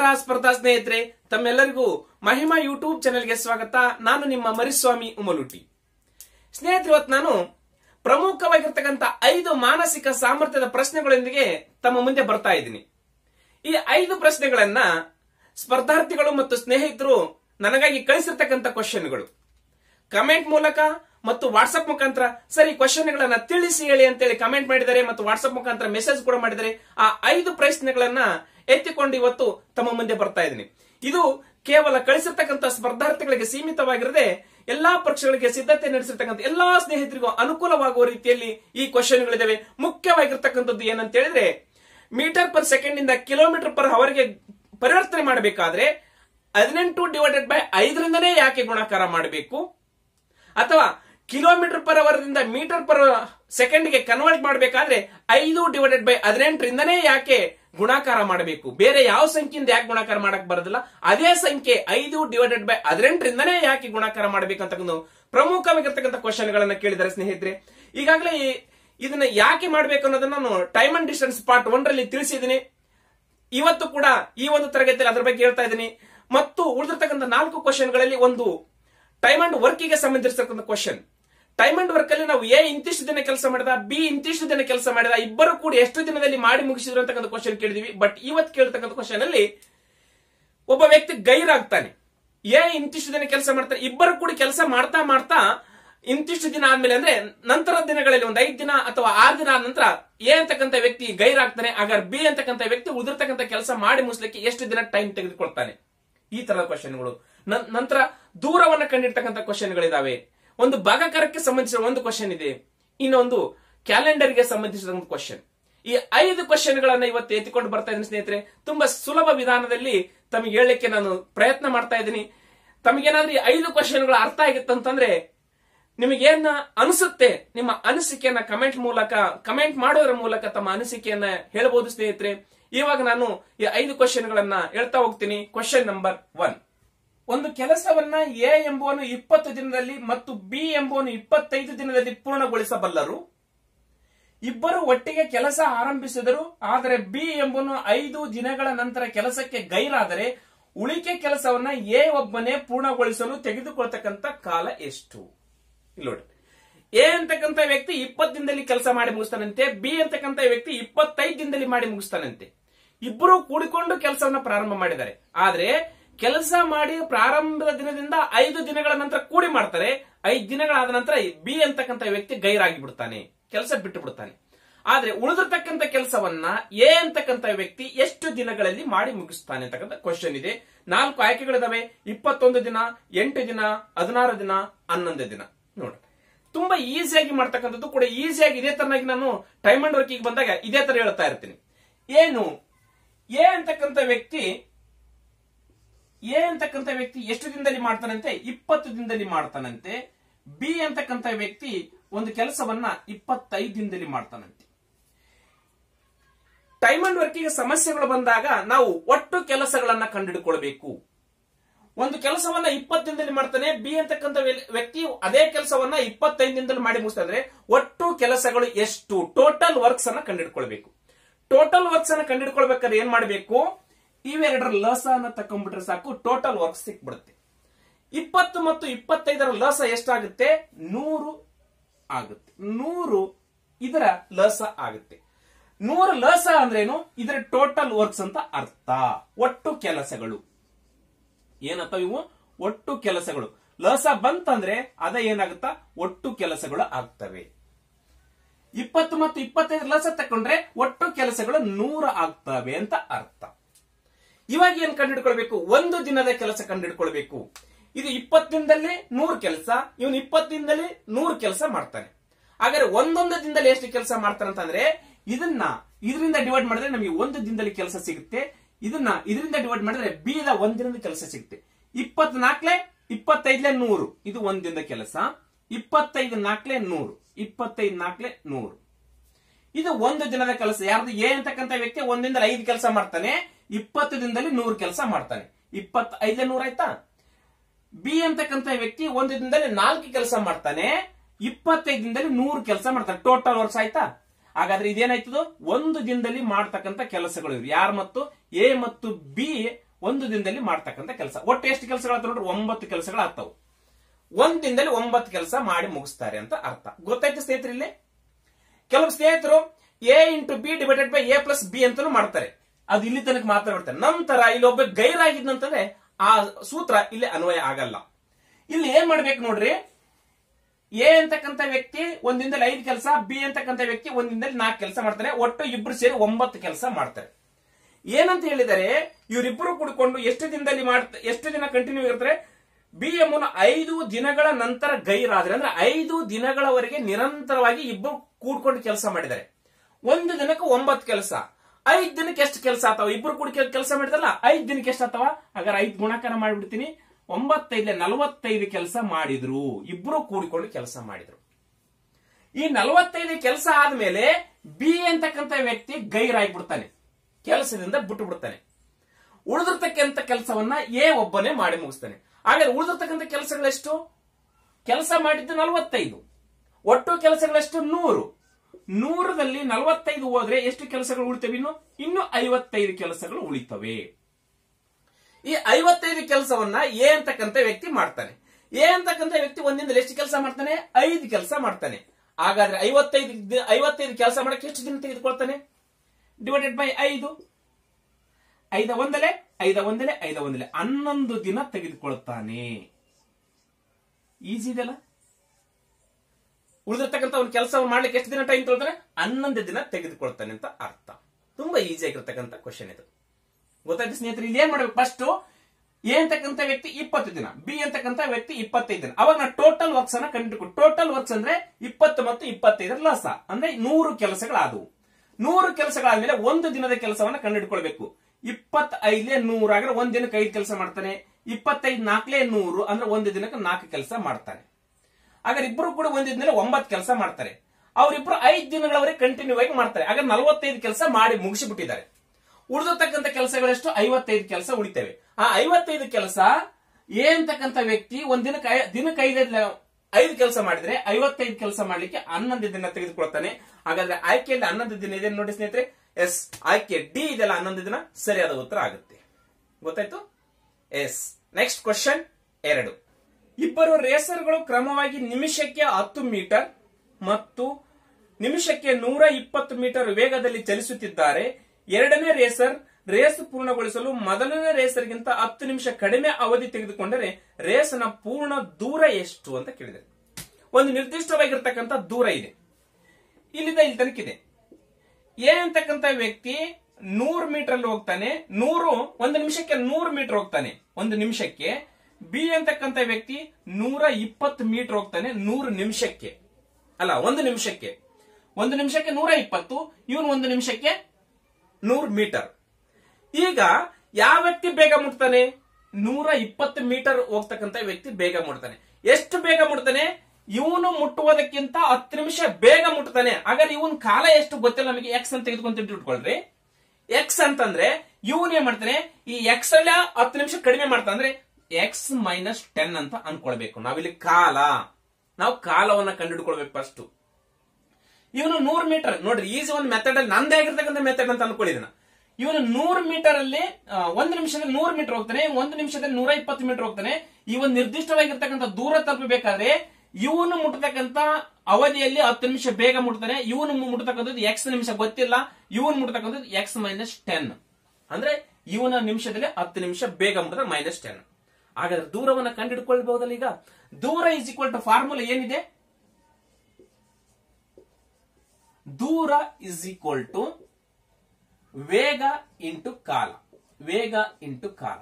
ಸ್ಪರ್ಧಾ ಸ್ನೇಹಿತರೆ ತಮ್ಮೆಲ್ಲರಿಗೂ ಮಹಿಮಾ ಯೂಟ್ಯೂಬ್ ಚಾನೆಲ್ಗೆ ಸ್ವಾಗತ ನಾನು ನಿಮ್ಮ ಮರಿಸ್ವಾಮಿ ಉಮಲುಟಿ ಸ್ನೇಹಿತರೆ ಇವತ್ತು ನಾನು ಪ್ರಮುಖವಾಗಿರ್ತಕ್ಕಂಥ ಐದು ಮಾನಸಿಕ ಸಾಮರ್ಥ್ಯದ ಪ್ರಶ್ನೆಗಳೊಂದಿಗೆ ತಮ್ಮ ಮುಂದೆ ಬರ್ತಾ ಇದ್ದೀನಿ ಈ ಐದು ಪ್ರಶ್ನೆಗಳನ್ನ ಸ್ಪರ್ಧಾರ್ಥಿಗಳು ಮತ್ತು ಸ್ನೇಹಿತರು ನನಗಾಗಿ ಕಳಿಸಿರ್ತಕ್ಕಂಥ ಕ್ವಶನ್ಗಳು ಕಮೆಂಟ್ ಮೂಲಕ ಮತ್ತು ವಾಟ್ಸ್ಆಪ್ ಮುಖಾಂತರ ಸರ್ ಈ ಕ್ವಶನ್ಗಳನ್ನ ತಿಳಿಸಿ ಹೇಳಿ ಅಂತೇಳಿ ಕಮೆಂಟ್ ಮಾಡಿದ್ದಾರೆ ಮತ್ತು ವಾಟ್ಸ್ಆಪ್ ಮುಖಾಂತರ ಮೆಸೇಜ್ ಕೂಡ ಮಾಡಿದ್ದಾರೆ ಆ ಐದು ಪ್ರಶ್ನೆಗಳನ್ನ ಎತ್ತಿಕೊಂಡು ಇವತ್ತು ತಮ್ಮ ಮುಂದೆ ಬರ್ತಾ ಇದ್ದೀನಿ ಇದು ಕೇವಲ ಕಳಿಸಿರ್ತಕ್ಕಂಥ ಸ್ಪರ್ಧಾರ್ಥಿಗಳಿಗೆ ಸೀಮಿತವಾಗಿರದೆ ಎಲ್ಲಾ ಪರೀಕ್ಷೆಗಳಿಗೆ ಸಿದ್ಧತೆ ನಡೆಸಿರ್ತಕ್ಕಂಥ ಎಲ್ಲಾ ಸ್ನೇಹಿತರಿಗೂ ಅನುಕೂಲವಾಗುವ ರೀತಿಯಲ್ಲಿ ಈ ಕ್ವಶನ್ಗಳಿದಾವೆ ಮುಖ್ಯವಾಗಿರ್ತಕ್ಕಂಥದ್ದು ಏನಂತ ಹೇಳಿದ್ರೆ ಮೀಟರ್ ಪರ್ ಸೆಕೆಂಡ್ ಇಂದ ಕಿಲೋಮೀಟರ್ ಪರ್ ಅವರ್ಗೆ ಪರಿವರ್ತನೆ ಮಾಡಬೇಕಾದ್ರೆ ಹದಿನೆಂಟು ಡಿವೈಡೆಡ್ ಬೈ ಐದರಿಂದನೇ ಯಾಕೆ ಗುಣಾಕಾರ ಮಾಡಬೇಕು ಅಥವಾ ಕಿಲೋಮೀಟರ್ ಪರ್ ಅವರ್ ದಿಂದ ಮೀಟರ್ ಪರ್ ಸೆಕೆಂಡ್ಗೆ ಕನ್ವರ್ಟ್ ಮಾಡಬೇಕಾದ್ರೆ ಐದು ಡಿವೈಡೆಡ್ ಬೈ ಹದಿನೆಂಟರಿಂದನೇ ಯಾಕೆ ಗುಣಾಕಾರ ಮಾಡಬೇಕು ಬೇರೆ ಯಾವ ಸಂಖ್ಯೆಯಿಂದ ಯಾಕೆ ಗುಣಾಕಾರ ಮಾಡಕ್ ಬರೋದಿಲ್ಲ ಅದೇ ಸಂಖ್ಯೆ ಐದು ಡಿವೈಡೆಡ್ ಬೈ ಹದಿನೆಂಟರಿಂದನೇ ಯಾಕೆ ಗುಣಾಕಾರ ಮಾಡಬೇಕು ಅಂತಕ್ಕಂಥ ಪ್ರಮುಖವಾಗಿರ್ತಕ್ಕಂಥ ಕ್ವಶನ್ ಗಳನ್ನ ಕೇಳಿದ್ದಾರೆ ಸ್ನೇಹಿತರೆ ಈಗಾಗಲೇ ಈ- ಇದನ್ನ ಯಾಕೆ ಮಾಡಬೇಕು ಅನ್ನೋದನ್ನ ನಾನು time and distance part one ರಲ್ಲಿ ತಿಳಿಸಿದ್ದೀನಿ ಇವತ್ತು ಕೂಡ ಈ ಒಂದು ತರಗತಿಯಲ್ಲಿ ಅದ್ರ ಬಗ್ಗೆ ಹೇಳ್ತಾ ಇದ್ದೀನಿ ಮತ್ತು ಉಳಿದಿರ್ತಕ್ಕಂಥ ನಾಲ್ಕು ಕ್ವಶನ್ಗಳಲ್ಲಿ ಒಂದು ಟೈಮ್ ಅಂಡ್ ವರ್ಕಿಗೆ ಸಂಬಂಧಿಸಿರ್ತಕ್ಕಂಥ ಕ್ವಶನ್ ಟೈಮ್ ಅಂಡ್ ವರ್ಕ್ ಅಲ್ಲಿ ನಾವು ಎ ಇಂತಿಷ್ಟು ದಿನ ಕೆಲಸ ಮಾಡಿದ ಬಿ ಇಂತಿಷ್ಟು ದಿನ ಕೆಲಸ ಮಾಡಿದ ಇಬ್ಬರು ಕೂಡ ಎಷ್ಟು ದಿನದಲ್ಲಿ ಮಾಡಿ ಮುಗಿಸಿದ್ರು ಅಂತಕ್ಕಂಥ ಕ್ವಶನ್ ಕೇಳಿದೀವಿ ಬಟ್ ಇವತ್ತು ಕೇಳ್ತಕ್ಕಂಥ ಕ್ವಶನ್ ಅಲ್ಲಿ ಒಬ್ಬ ವ್ಯಕ್ತಿ ಗೈರಾಗ್ತಾನೆ ಎ ಇಂತಿಷ್ಟು ದಿನ ಕೆಲಸ ಮಾಡ್ತಾನೆ ಇಬ್ಬರು ಕೂಡ ಕೆಲಸ ಮಾಡ್ತಾ ಮಾಡ್ತಾ ಇಂತಿಷ್ಟು ದಿನ ಆದ್ಮೇಲೆ ಅಂದ್ರೆ ನಂತರದ ದಿನಗಳಲ್ಲಿ ಒಂದು ಐದು ದಿನ ಅಥವಾ ಆರು ದಿನ ಆದ ನಂತರ ಎ ಅಂತಕ್ಕಂಥ ವ್ಯಕ್ತಿ ಗೈರಾಗ್ತಾನೆ ಹಾಗಾದ್ರೆ ಬಿ ಅಂತಕ್ಕಂಥ ವ್ಯಕ್ತಿ ಉದಿರ್ತಕ್ಕಂಥ ಕೆಲಸ ಮಾಡಿ ಮುಗಿಸ್ಲಿಕ್ಕೆ ಎಷ್ಟು ದಿನ ಟೈಮ್ ತೆಗೆದುಕೊಳ್ತಾನೆ ಈ ತರದ ಕ್ವಶನ್ಗಳು ನಂತರ ದೂರವನ್ನ ಕಂಡಿರ್ತಕ್ಕಂಥ ಕ್ವಶನ್ಗಳಿದಾವೆ ಒಂದು ಭಾಗಕಾರಕ್ಕೆ ಸಂಬಂಧಿಸಿದ ಒಂದು ಕ್ವಶನ್ ಇದೆ ಇನ್ನೊಂದು ಕ್ಯಾಲೆಂಡರ್ಗೆ ಸಂಬಂಧಿಸಿದ ಒಂದು ಕ್ವಶನ್ ಈ ಐದು ಕ್ವಶನ್ಗಳನ್ನ ಇವತ್ತು ಎತ್ತಿಕೊಂಡು ಬರ್ತಾ ಇದ್ದೀನಿ ಸ್ನೇಹಿತರೆ ತುಂಬಾ ಸುಲಭ ವಿಧಾನದಲ್ಲಿ ತಮಗೆ ಹೇಳಲಿಕ್ಕೆ ನಾನು ಪ್ರಯತ್ನ ಮಾಡ್ತಾ ಇದ್ದೀನಿ ತಮಗೇನಾದ್ರೂ ಈ ಐದು ಕ್ವಶನ್ಗಳು ಅರ್ಥ ಆಗಿತ್ತಂತಂದ್ರೆ ನಿಮಗೇನ ಅನಿಸುತ್ತೆ ನಿಮ್ಮ ಅನಿಸಿಕೆಯನ್ನ ಕಮೆಂಟ್ ಮೂಲಕ ಕಮೆಂಟ್ ಮಾಡೋದ್ರ ಮೂಲಕ ತಮ್ಮ ಅನಿಸಿಕೆಯನ್ನ ಹೇಳಬಹುದು ಸ್ನೇಹಿತರೆ ಇವಾಗ ನಾನು ಈ ಐದು ಕ್ವಶನ್ಗಳನ್ನ ಹೇಳ್ತಾ ಹೋಗ್ತೀನಿ ಕ್ವಶನ್ ನಂಬರ್ ಒನ್ ಒಂದು ಕೆಲಸವನ್ನ ಎ ಎಂಬುವನು ಇಪ್ಪತ್ತು ದಿನದಲ್ಲಿ ಮತ್ತು ಬಿ ಎಂಬುವನು ಇಪ್ಪತ್ತೈದು ದಿನದಲ್ಲಿ ಪೂರ್ಣಗೊಳಿಸಬಲ್ಲರು ಇಬ್ಬರು ಒಟ್ಟಿಗೆ ಕೆಲಸ ಆರಂಭಿಸಿದರು ಆದರೆ ಬಿ ಎಂಬುವನು ಐದು ದಿನಗಳ ನಂತರ ಕೆಲಸಕ್ಕೆ ಗೈರಾದರೆ ಉಳಿಕೆ ಕೆಲಸವನ್ನ ಎ ಒಬ್ಬನೇ ಪೂರ್ಣಗೊಳಿಸಲು ತೆಗೆದುಕೊಳ್ತಕ್ಕಂಥ ಕಾಲ ಎಷ್ಟು ಇಲ್ಲಿ ನೋಡಿ ಎ ಅಂತಕ್ಕಂಥ ವ್ಯಕ್ತಿ ಇಪ್ಪತ್ತು ದಿನದಲ್ಲಿ ಕೆಲಸ ಮಾಡಿ ಮುಗಿಸ್ತಾನಂತೆ ಬಿ ಅಂತಕ್ಕಂಥ ವ್ಯಕ್ತಿ ಇಪ್ಪತ್ತೈದು ದಿನದಲ್ಲಿ ಮಾಡಿ ಮುಗಿಸ್ತಾನಂತೆ ಇಬ್ಬರು ಕೂಡಿಕೊಂಡು ಕೆಲಸವನ್ನ ಪ್ರಾರಂಭ ಮಾಡಿದ್ದಾರೆ ಆದ್ರೆ ಕೆಲಸ ಮಾಡಿ ಪ್ರಾರಂಭದ ದಿನದಿಂದ ಐದು ದಿನಗಳ ನಂತರ ಕೂಡಿ ಮಾಡ್ತಾರೆ ಐದು ದಿನಗಳಾದ ನಂತರ ಬಿ ಅಂತಕ್ಕಂಥ ವ್ಯಕ್ತಿ ಗೈರಾಗಿ ಬಿಡ್ತಾನೆ ಕೆಲಸ ಬಿಟ್ಟು ಬಿಡ್ತಾನೆ ಆದ್ರೆ ಉಳಿದಿರ್ತಕ್ಕಂಥ ಕೆಲಸವನ್ನ ಎ ಅಂತಕ್ಕಂಥ ವ್ಯಕ್ತಿ ಎಷ್ಟು ದಿನಗಳಲ್ಲಿ ಮಾಡಿ ಮುಗಿಸ್ತಾನೆ ಅಂತಕ್ಕಂಥ ಕ್ವಶನ್ ಇದೆ ನಾಲ್ಕು ಆಯ್ಕೆಗಳಿದಾವೆ ಇಪ್ಪತ್ತೊಂದು ದಿನ ಎಂಟು ದಿನ ಹದಿನಾರು ದಿನ ಹನ್ನೊಂದು ದಿನ ನೋಡಿ ತುಂಬಾ ಈಸಿಯಾಗಿ ಮಾಡ್ತಕ್ಕಂಥದ್ದು ಕೂಡ ಈಸಿಯಾಗಿ ಇದೇ ತರನಾಗಿ ನಾನು ಟೈಮ್ ಅಂಡ್ ವರ್ಕಿಗೆ ಬಂದಾಗ ಇದೇ ತರ ಹೇಳ್ತಾ ಇರ್ತೀನಿ ಏನು ಎ ಅಂತಕ್ಕಂಥ ವ್ಯಕ್ತಿ ಎ ಅಂತಕ್ಕಂಥ ವ್ಯಕ್ತಿ ಎಷ್ಟು ದಿನದಲ್ಲಿ ಮಾಡ್ತಾನಂತೆ ಇಪ್ಪತ್ತು ದಿನದಲ್ಲಿ ಮಾಡ್ತಾನಂತೆ ಬಿ ಅಂತಕ್ಕಂಥ ವ್ಯಕ್ತಿ ಒಂದು ಕೆಲಸವನ್ನ ಇಪ್ಪತ್ತೈದು ದಿನದಲ್ಲಿ ಮಾಡ್ತಾನಂತೆ ಟೈಮ್ ಅಂಡ್ ವರ್ಕಿಗೆ ಸಮಸ್ಯೆಗಳು ಬಂದಾಗ ನಾವು ಒಟ್ಟು ಕೆಲಸಗಳನ್ನ ಕಂಡುಹಿಡ್ಕೊಳ್ಬೇಕು ಒಂದು ಕೆಲಸವನ್ನ ಇಪ್ಪತ್ತು ದಿನದಲ್ಲಿ ಮಾಡ್ತಾನೆ ಬಿ ಅಂತಕ್ಕಂಥ ವ್ಯ- ವ್ಯಕ್ತಿ ಅದೇ ಕೆಲಸವನ್ನ ಇಪ್ಪತ್ತೈದು ದಿನದಲ್ಲಿ ಮಾಡಿ ಮುಗಿಸ್ತಾರೆ ಒಟ್ಟು ಕೆಲಸಗಳು ಎಷ್ಟು ಟೋಟಲ್ ವರ್ಕ್ಸ್ ಅನ್ನ ಕಂಡುಹಿಡ್ಕೊಳ್ಬೇಕು ಟೋಟಲ್ ವರ್ಕ್ಸ್ ಅನ್ನ ಕಂಡುಹಿಡ್ಕೊಳ್ಬೇಕಾದ್ರೆ ಏನ್ ಮಾಡಬೇಕು ಇವೆರಡರ ಲಸ ಅನ್ನ ತಕೊಂಡ್ಬಿಟ್ರೆ ಸಾಕು ಟೋಟಲ್ ವರ್ಕ್ ಸಿಕ್ಬಿಡುತ್ತೆ ಇಪ್ಪತ್ತು ಮತ್ತು ಇಪ್ಪತ್ತೈದರ ಲಸ ಎಷ್ಟಾಗುತ್ತೆ ನೂರು ಆಗುತ್ತೆ ನೂರು ಇದರ ಲಸ ಆಗುತ್ತೆ ನೂರು ಲಸ ಅಂದ್ರೇನು ಇದರ ಟೋಟಲ್ ವರ್ಕ್ಸ್ ಅಂತ ಅರ್ಥ ಒಟ್ಟು ಕೆಲಸಗಳು ಏನಪ್ಪ ಇವು ಒಟ್ಟು ಕೆಲಸಗಳು ಲಸ ಬಂತಂದ್ರೆ ಅದ ಏನಾಗುತ್ತಾ ಒಟ್ಟು ಕೆಲಸಗಳು ಆಗ್ತವೆ ಇಪ್ಪತ್ತು ಮತ್ತು ಇಪ್ಪತ್ತೈದು ಲಸ ತಕೊಂಡ್ರೆ ಒಟ್ಟು ಕೆಲಸಗಳು ನೂರ ಆಗ್ತವೆ ಅಂತ ಅರ್ಥ ಇವಾಗ ಏನ್ ಕಂಡುಹಿಡ್ಕೊಳ್ಬೇಕು ಒಂದು ದಿನದ ಕೆಲಸ ಕಂಡುಹಿಡ್ಕೊಳ್ಬೇಕು ಇದು ಇಪ್ಪತ್ತು ದಿನದಲ್ಲಿ ನೂರು ಕೆಲಸ ಇವನು ಇಪ್ಪತ್ತು ದಿನದಲ್ಲಿ ನೂರು ಕೆಲಸ ಮಾಡ್ತಾನೆ ಹಾಗಾದ್ರೆ ಒಂದೊಂದು ದಿನದಲ್ಲಿ ಎಷ್ಟು ಕೆಲಸ ಮಾಡ್ತಾನೆ ಅಂತಂದ್ರೆ ಇದನ್ನ ಇದರಿಂದ ಡಿವೈಡ್ ಮಾಡಿದ್ರೆ ನಮಗೆ ಒಂದು ದಿನದಲ್ಲಿ ಕೆಲಸ ಸಿಗುತ್ತೆ ಇದನ್ನ ಇದರಿಂದ ಡಿವೈಡ್ ಮಾಡಿದ್ರೆ ಬಿದ ಒಂದ್ ದಿನದ ಕೆಲಸ ಸಿಗುತ್ತೆ ಇಪ್ಪತ್ನಾಲ್ಕಲೆ ಇಪ್ಪತ್ತೈದ್ಲೆ ನೂರು ಇದು ಒಂದ್ ದಿನದ ಕೆಲಸ ಇಪ್ಪತ್ತೈದು ನಾಲ್ಕಲೆ ನೂರು ಇಪ್ಪತ್ತೈದು ನಾಲ್ಕಲೆ ನೂರು ಇದು ಒಂದು ದಿನದ ಕೆಲಸ ಯಾರ್ದು ಎ ಅಂತಕ್ಕಂಥ ವ್ಯಕ್ತಿ ಒಂದಿಂದ ಐದು ಕೆಲಸ ಮಾಡ್ತಾನೆ ಇಪ್ಪತ್ತು ದಿನದಲ್ಲಿ ನೂರು ಕೆಲಸ ಮಾಡ್ತಾನೆ ಇಪ್ಪತ್ತ ಐದಲೆ ನೂರ ಆಯ್ತಾ ಬಿ ಅಂತಕ್ಕಂಥ ವ್ಯಕ್ತಿ ಒಂದು ದಿನದಲ್ಲಿ ನಾಲ್ಕು ಕೆಲಸ ಮಾಡ್ತಾನೆ ಇಪ್ಪತ್ತೈದು ದಿನದಲ್ಲಿ ನೂರು ಕೆಲಸ ಮಾಡ್ತಾನೆ ಟೋಟಲ್ ವರ್ಷ ಆಯ್ತಾ ಹಾಗಾದ್ರೆ ಇದೇನಾಯ್ತದು ಒಂದು ದಿನದಲ್ಲಿ ಮಾಡ್ತಕ್ಕಂಥ ಕೆಲಸಗಳು ಇವು ಯಾರು ಮತ್ತು ಎ ಮತ್ತು ಬಿ ಒಂದು ದಿನದಲ್ಲಿ ಮಾಡ್ತಕ್ಕಂಥ ಕೆಲಸ ಒಟ್ಟು ಎಷ್ಟು ಕೆಲಸಗಳಾಗ್ತವೆ ನೋಡ್ರಿ ಒಂಬತ್ತು ಕೆಲಸಗಳಾಗ್ತಾವು ಒಂದ್ ದಿನದಲ್ಲಿ ಒಂಬತ್ತು ಕೆಲಸ ಮಾಡಿ ಮುಗಿಸ್ತಾರೆ ಅಂತ ಅರ್ಥ ಗೊತ್ತಾಯ್ತು ಸ್ನೇಹಿತರೆ ಇಲ್ಲಿ ಕೆಲವು ಸ್ನೇಹಿತರು A into B divided by A plus B ಅಂತಾನು ಮಾಡ್ತಾರೆ ಅದು ಇಲ್ಲಿ ತನಕ ಮಾತ್ರ ಮಾಡ್ತಾರೆ ನಂತರ ಇಲ್ಲಿ ಒಬ್ಬ ಗೈರಾಗಿದ್ನಂತಂದ್ರೆ ಆ ಸೂತ್ರ ಇಲ್ಲಿ ಅನ್ವಯ ಆಗಲ್ಲ ಇಲ್ಲಿ ಏನ್ ಮಾಡ್ಬೇಕು ನೋಡ್ರಿ ಎ ಅಂತಕ್ಕಂಥ ವ್ಯಕ್ತಿ ಒಂದಿನದಲ್ಲಿ ಐದು ಕೆಲಸ ಬಿ ಅಂತಕ್ಕಂಥ ವ್ಯಕ್ತಿ ಒಂದಿನದಲ್ಲಿ ನಾಲ್ಕು ಕೆಲಸ ಮಾಡ್ತಾರೆ ಒಟ್ಟು ಇಬ್ರು ಸೇರಿ ಒಂಬತ್ತು ಕೆಲಸ ಮಾಡ್ತಾರೆ ಏನಂತ ಹೇಳಿದರೆ ಇವರಿಬ್ಬರು ಕೂಡಿಕೊಂಡು ಎಷ್ಟು ದಿನದಲ್ಲಿ ಮಾಡ್ತ ಎಷ್ಟು ದಿನ ಕಂಟಿನ್ಯೂ ಇರ್ತಾರೆ ಬಿ ಎಂಬುನ ಐದು ದಿನಗಳ ನಂತರ ಗೈರಾದ್ರೆ ಅಂದ್ರೆ ಐದು ದಿನಗಳವರೆಗೆ ನಿರಂತರವಾಗಿ ಇಬ್ಬರು ಕೂಡ್ಕೊಂಡು ಕೆಲಸ ಮಾಡಿದ್ದಾರೆ ಒಂದು ದಿನಕ್ಕೆ ಒಂಬತ್ತು ಕೆಲಸ ಐದ್ ದಿನಕ್ಕೆ ಎಷ್ಟು ಕೆಲಸ ಆತಾವ ಇಬ್ರು ಕೂಡ ಕೆಲಸ ಮಾಡಿದಲ್ಲ ಐದ್ ದಿನಕ್ಕೆ ಎಷ್ಟು ಆತಾವ ಹಾಗಾದ್ರೆ ಐದ್ ಗುಣಾಕಾರ ಮಾಡ್ಬಿಡ್ತೀನಿ ಒಂಬತ್ತೈದು ನಲವತ್ತೈದು ಕೆಲಸ ಮಾಡಿದ್ರು ಇಬ್ರು ಕೂಡಿಕೊಂಡು ಕೆಲಸ ಮಾಡಿದ್ರು ಈ ನಲವತ್ತೈದು ಕೆಲಸ ಆದ್ಮೇಲೆ ಬಿ ಅಂತಕ್ಕಂಥ ವ್ಯಕ್ತಿ ಗೈರಾಗ್ಬಿಡ್ತಾನೆ ಕೆಲಸದಿಂದ ಬಿಟ್ಟು ಬಿಡ್ತಾನೆ ಉಳಿದಿರ್ತಕ್ಕಂಥ ಕೆಲಸವನ್ನ ಎ ಒಬ್ಬನೇ ಮಾಡಿ ಮುಗಿಸ್ತಾನೆ ಹಾಗಾದ್ರೆ ಉಳಿದಿರ್ತಕ್ಕಂಥ ಕೆಲಸಗಳೆಷ್ಟು ಕೆಲಸ ಮಾಡಿದ್ದು ನಲವತ್ತೈದು ಒಟ್ಟು ಕೆಲಸಗಳೆಷ್ಟು ನೂರು ನೂರದಲ್ಲಿ ನಲವತ್ತೈದು ಹೋದ್ರೆ ಎಷ್ಟು ಕೆಲಸಗಳು ಉಳಿತವೆ ಇನ್ನು ಇನ್ನು ಐವತ್ತೈದು ಕೆಲಸಗಳು ಉಳಿತವೆ ಈ ಐವತ್ತೈದು ಕೆಲಸವನ್ನ ಎ ಅಂತಕ್ಕಂಥ ವ್ಯಕ್ತಿ ಮಾಡ್ತಾನೆ ಎ ಅಂತಕ್ಕಂಥ ವ್ಯಕ್ತಿ ಒಂದಿನದಲ್ಲಿ ಎಷ್ಟು ಕೆಲಸ ಮಾಡ್ತಾನೆ ಐದು ಕೆಲಸ ಮಾಡ್ತಾನೆ ಹಾಗಾದ್ರೆ ಐವತ್ತೈದು ದಿ- ಐವತ್ತೈದು ಕೆಲಸ ಮಾಡಕ್ಕೆ ಎಷ್ಟು ದಿನ ತೆಗೆದುಕೊಳ್ತಾನೆ ಡಿವೈಡೆಡ್ ಬೈ ಐದು ಐದ ಒಂದಲೆ ಐದ ಒಂದಲೆ ಐದ ಒಂದಲೆ ಹನ್ನೊಂದು ದಿನ ತೆಗೆದುಕೊಳ್ತಾನೆ ಈಸಿ ಇದೆಲ್ಲ ಉಳಿದಿರ್ತಕ್ಕಂಥ ಒಂದು ಕೆಲಸವನ್ನು ಮಾಡ್ಲಿಕ್ಕೆ ಎಷ್ಟು ದಿನ ಟೈಮ್ ತೊಗೊಳ್ತಾನೆ ಹನ್ನೊಂದು ದಿನ ತೆಗೆದುಕೊಳ್ತಾನೆ ಅಂತ ಅರ್ಥ ತುಂಬಾ ಈಸಿ ಆಗಿರ್ತಕ್ಕಂಥ ಕ್ವಶನ್ ಇದು ಗೊತ್ತಾಯ್ತು ಸ್ನೇಹಿತರೆ ಇಲ್ಲಿ ಏನ್ ಮಾಡ್ಬೇಕು ಫಸ್ಟ್ ಎ ಅಂತಕ್ಕಂಥ ವ್ಯಕ್ತಿ ಇಪ್ಪತ್ತು ದಿನ ಬಿ ಅಂತಕ್ಕಂಥ ವ್ಯಕ್ತಿ ಇಪ್ಪತ್ತೈದು ದಿನ ಅವಾಗ ನಾವು ಟೋಟಲ್ ವರ್ಕ್ಸ್ ಅನ್ನ ಕಂಡುಹಿಡ್ಕೊಂಡು ಟೋಟಲ್ ವರ್ಕ್ಸ್ ಅಂದ್ರೆ ಇಪ್ಪತ್ತು ಮತ್ತು ಇಪ್ಪತ್ತೈದರ ಲಸ ಅಂದ್ರೆ ನೂರು ಕೆಲಸಗಳಾದವು ನೂರು ಕೆಲಸಗಳಾದ್ಮೇಲೆ ಒಂದು ದಿನದ ಕೆಲಸವನ್ನ ಕಂಡುಹಿಡ್ಕೊಳ್ಬೇಕು ಇಪ್ಪತ್ತೈದಲೇ ನೂರು ಆಗಿದ್ರೆ ಒಂದ್ ದಿನಕ್ಕೆ ಐದು ಕೆಲಸ ಮಾಡ್ತಾನೆ ಇಪ್ಪತ್ತೈದು ನಾಲ್ಕಲೇ ನೂರು ಅಂದ್ರೆ ಒಂದು ದಿನಕ್ಕೆ ನಾಲ್ಕು ಕೆಲಸ ಮಾಡ್ತಾನೆ ಹಾಗಾದ್ರೆ ಇಬ್ರು ಕೂಡ ಒಂದ್ ದಿನದಲ್ಲಿ ಒಂಬತ್ತು ಕೆಲಸ ಮಾಡ್ತಾರೆ ಅವರಿಬ್ರು ಐದು ದಿನಗಳವರೆಗೆ ಕಂಟಿನ್ಯೂ ಆಗಿ ಮಾಡ್ತಾರೆ ಹಾಗಾದ್ರೆ ನಲವತ್ತೈದು ಕೆಲಸ ಮಾಡಿ ಮುಗಿಸಿಬಿಟ್ಟಿದ್ದಾರೆ ಉಳಿದಿರ್ತಕ್ಕಂಥ ಕೆಲಸಗಳೆಷ್ಟು ಐವತ್ತೈದು ಕೆಲಸ ಉಳಿತವೆ ಆ ಐವತ್ತೈದು ಕೆಲಸ ಎ ಅಂತಕ್ಕಂಥ ವ್ಯಕ್ತಿ ಒಂದ್ ದಿನಕ್ಕೆ ಐ- ದಿನಕ್ಕೆ ಐದು ಐದು ಕೆಲಸ ಮಾಡಿದ್ರೆ ಐವತ್ತೈದು ಕೆಲಸ ಮಾಡ್ಲಿಕ್ಕೆ ಹನ್ನೊಂದು ದಿನ ತೆಗೆದುಕೊಳ್ತಾನೆ ಹಾಗಾದ್ರೆ ಆಯ್ಕೆಯಲ್ಲಿ ಹನ್ನೊಂದು ದಿನ ಇದೆ ನೋಡಿ ಸ್ನೇಹಿತರೆ ಎಸ್ ಆಯ್ಕೆ ಡಿ ಇದೆಲ್ಲ ಹನ್ನೊಂದು ದಿನ ಸರಿಯಾದ ಉತ್ತರ ಆಗುತ್ತೆ ಗೊತ್ತಾಯ್ತು ಎಸ್ ನೆಕ್ಸ್ಟ್ ಕ್ವಶನ್ ಎರಡು ಇಬ್ಬರು ರೇಸರ್ಗಳು ಕ್ರಮವಾಗಿ ನಿಮಿಷಕ್ಕೆ ಹತ್ತು ಮೀಟರ್ ಮತ್ತು ನಿಮಿಷಕ್ಕೆ ನೂರ ಇಪ್ಪತ್ತು ಮೀಟರ್ ವೇಗದಲ್ಲಿ ಚಲಿಸುತ್ತಿದ್ದಾರೆ ಎರಡನೇ ರೇಸರ್ ರೇಸ್ ಪೂರ್ಣಗೊಳಿಸಲು ಮೊದಲನೇ ರೇಸರ್ಗಿಂತ ಹತ್ತು ನಿಮಿಷ ಕಡಿಮೆ ಅವಧಿ ತೆಗೆದುಕೊಂಡರೆ ರೇಸ್ನ ಪೂರ್ಣ ದೂರ ಎಷ್ಟು ಅಂತ ಕೇಳಿದೆ ಒಂದು ನಿರ್ದಿಷ್ಟವಾಗಿರ್ತಕ್ಕಂಥ ದೂರ ಇದೆ ಇಲ್ಲಿಂದ ಇಲ್ಲಿ ತನಕ ಇದೆ ಎ ಅಂತಕ್ಕಂಥ ವ್ಯಕ್ತಿ ನೂರು ಮೀಟರ್ ಅಲ್ಲಿ ಹೋಗ್ತಾನೆ ನೂರು ಒಂದು ನಿಮಿಷಕ್ಕೆ ನೂರು ಮೀಟರ್ ಹೋಗ್ತಾನೆ ಒಂದು ನಿಮಿಷಕ್ಕೆ ಬಿ ಅಂತಕ್ಕಂಥ ವ್ಯಕ್ತಿ ನೂರ ಇಪ್ಪತ್ತು ಮೀಟರ್ ಹೋಗ್ತಾನೆ ನೂರು ನಿಮಿಷಕ್ಕೆ ಅಲ್ಲ ಒಂದು ನಿಮಿಷಕ್ಕೆ ಒಂದು ನಿಮಿಷಕ್ಕೆ ನೂರ ಇಪ್ಪತ್ತು ಇವನು ಒಂದು ನಿಮಿಷಕ್ಕೆ ನೂರು ಮೀಟರ್ ಈಗ ಯಾವ ವ್ಯಕ್ತಿ ಬೇಗ ಮುಟ್ತಾನೆ ನೂರ ಇಪ್ಪತ್ತು ಮೀಟರ್ ಹೋಗ್ತಕ್ಕಂಥ ವ್ಯಕ್ತಿ ಬೇಗ ಮುಟ್ತಾನೆ ಎಷ್ಟು ಬೇಗ ಮುಟ್ತಾನೆ ಇವನು ಮುಟ್ಟುವುದಕ್ಕಿಂತ ಹತ್ತು ನಿಮಿಷ ಬೇಗ ಮುಟ್ತಾನೆ ಹಾಗಾದ್ರೆ ಇವನ್ ಕಾಲ ಎಷ್ಟು ಗೊತ್ತಿಲ್ಲ ನಮಗೆ ಎಕ್ಸ್ ಅಂತ ತೆಗೆದುಕೊಂತ ಇಟ್ಕೊಳ್ರಿ ಎಕ್ಸ್ ಅಂತಂದ್ರೆ ಇವನ್ ಏನ್ ಮಾಡ್ತಾನೆ ಈ ಎಕ್ಸ್ ಅಲ್ಲ ಹತ್ತು ನಿಮಿಷ ಕಡಿಮೆ ಮಾಡ್ತಾನೆ ಅಂದ್ರೆ ಎಕ್ಸ್ ಮೈನಸ್ ಟೆನ್ ಅಂತ ಅನ್ಕೊಳ್ಬೇಕು ನಾವಿಲ್ಲಿ ಕಾಲ ನಾವು ಕಾಲವನ್ನ ಕಂಡುಹಿಡ್ಕೊಳ್ಬೇಕು ಫಸ್ಟ್ ಇವನು ನೂರು ಮೀಟರ್ ನೋಡ್ರಿ ಈಸಿ ಒಂದು ಮೆಥಡ್ ಅಲ್ಲಿ ನಂದೇ ಆಗಿರ್ತಕ್ಕಂಥ ಮೆಥಡ್ ಅಂತ ಅನ್ಕೊಂಡಿದ್ದಾನ ಇವನು ನೂರು ಮೀಟರ್ ಅಲ್ಲಿ ಆ, ಒಂದು ನಿಮಿಷದಲ್ಲಿ ನೂರು ಮೀಟರ್ ಹೋಗ್ತಾನೆ ಒಂದು ನಿಮಿಷದಲ್ಲಿ ನೂರ ಇಪ್ಪತ್ತು ಮೀಟರ್ ಹೋಗ್ತಾನೆ ಈ ಒಂದು ನಿರ್ದಿಷ್ಟವಾಗಿರ್ತಕ್ಕಂಥ ದೂರ ತಲುಪಬೇಕಾದ್ರೆ ಇವನು ಮುಟ್ಟತಕ್ಕಂತ ಅವಧಿಯಲ್ಲಿ ಹತ್ತು ನಿಮಿಷ ಬೇಗ ಮುಟ್ತಾನೆ ಇವನು ಮುಟ್ಟತಕ್ಕಂಥದ್ದು ಎಕ್ಸ್ ನಿಮಿಷ ಗೊತ್ತಿಲ್ಲ ಇವನು ಮುಟ್ಟತಕ್ಕಂಥದ್ದು ಎಕ್ಸ್ ಮೈನಸ್ ಟೆನ್ ಅಂದ್ರೆ ಇವನ ನಿಮಿಷದಲ್ಲಿ ಹತ್ತು ನಿಮಿಷ ಬೇಗ ಮುಟ್ಟಿದ್ರೆ ಮೈನಸ್ ಟೆನ್ ಹಾಗಾದ್ರೆ ದೂರವನ್ನ ಕಂಡುಹಿಡ್ಕೊಳ್ಬಹುದಲ್ಲ ಈಗ ದೂರ ಇಸ್ ಈಕ್ವಲ್ ಟು ಫಾರ್ಮುಲಾ ಏನಿದೆ ದೂರ ಇಸ್ ಈಕ್ವಲ್ ಟು ವೇಗ ಇಂಟು ಕಾಲ ವೇಗ ಇಂಟು ಕಾಲ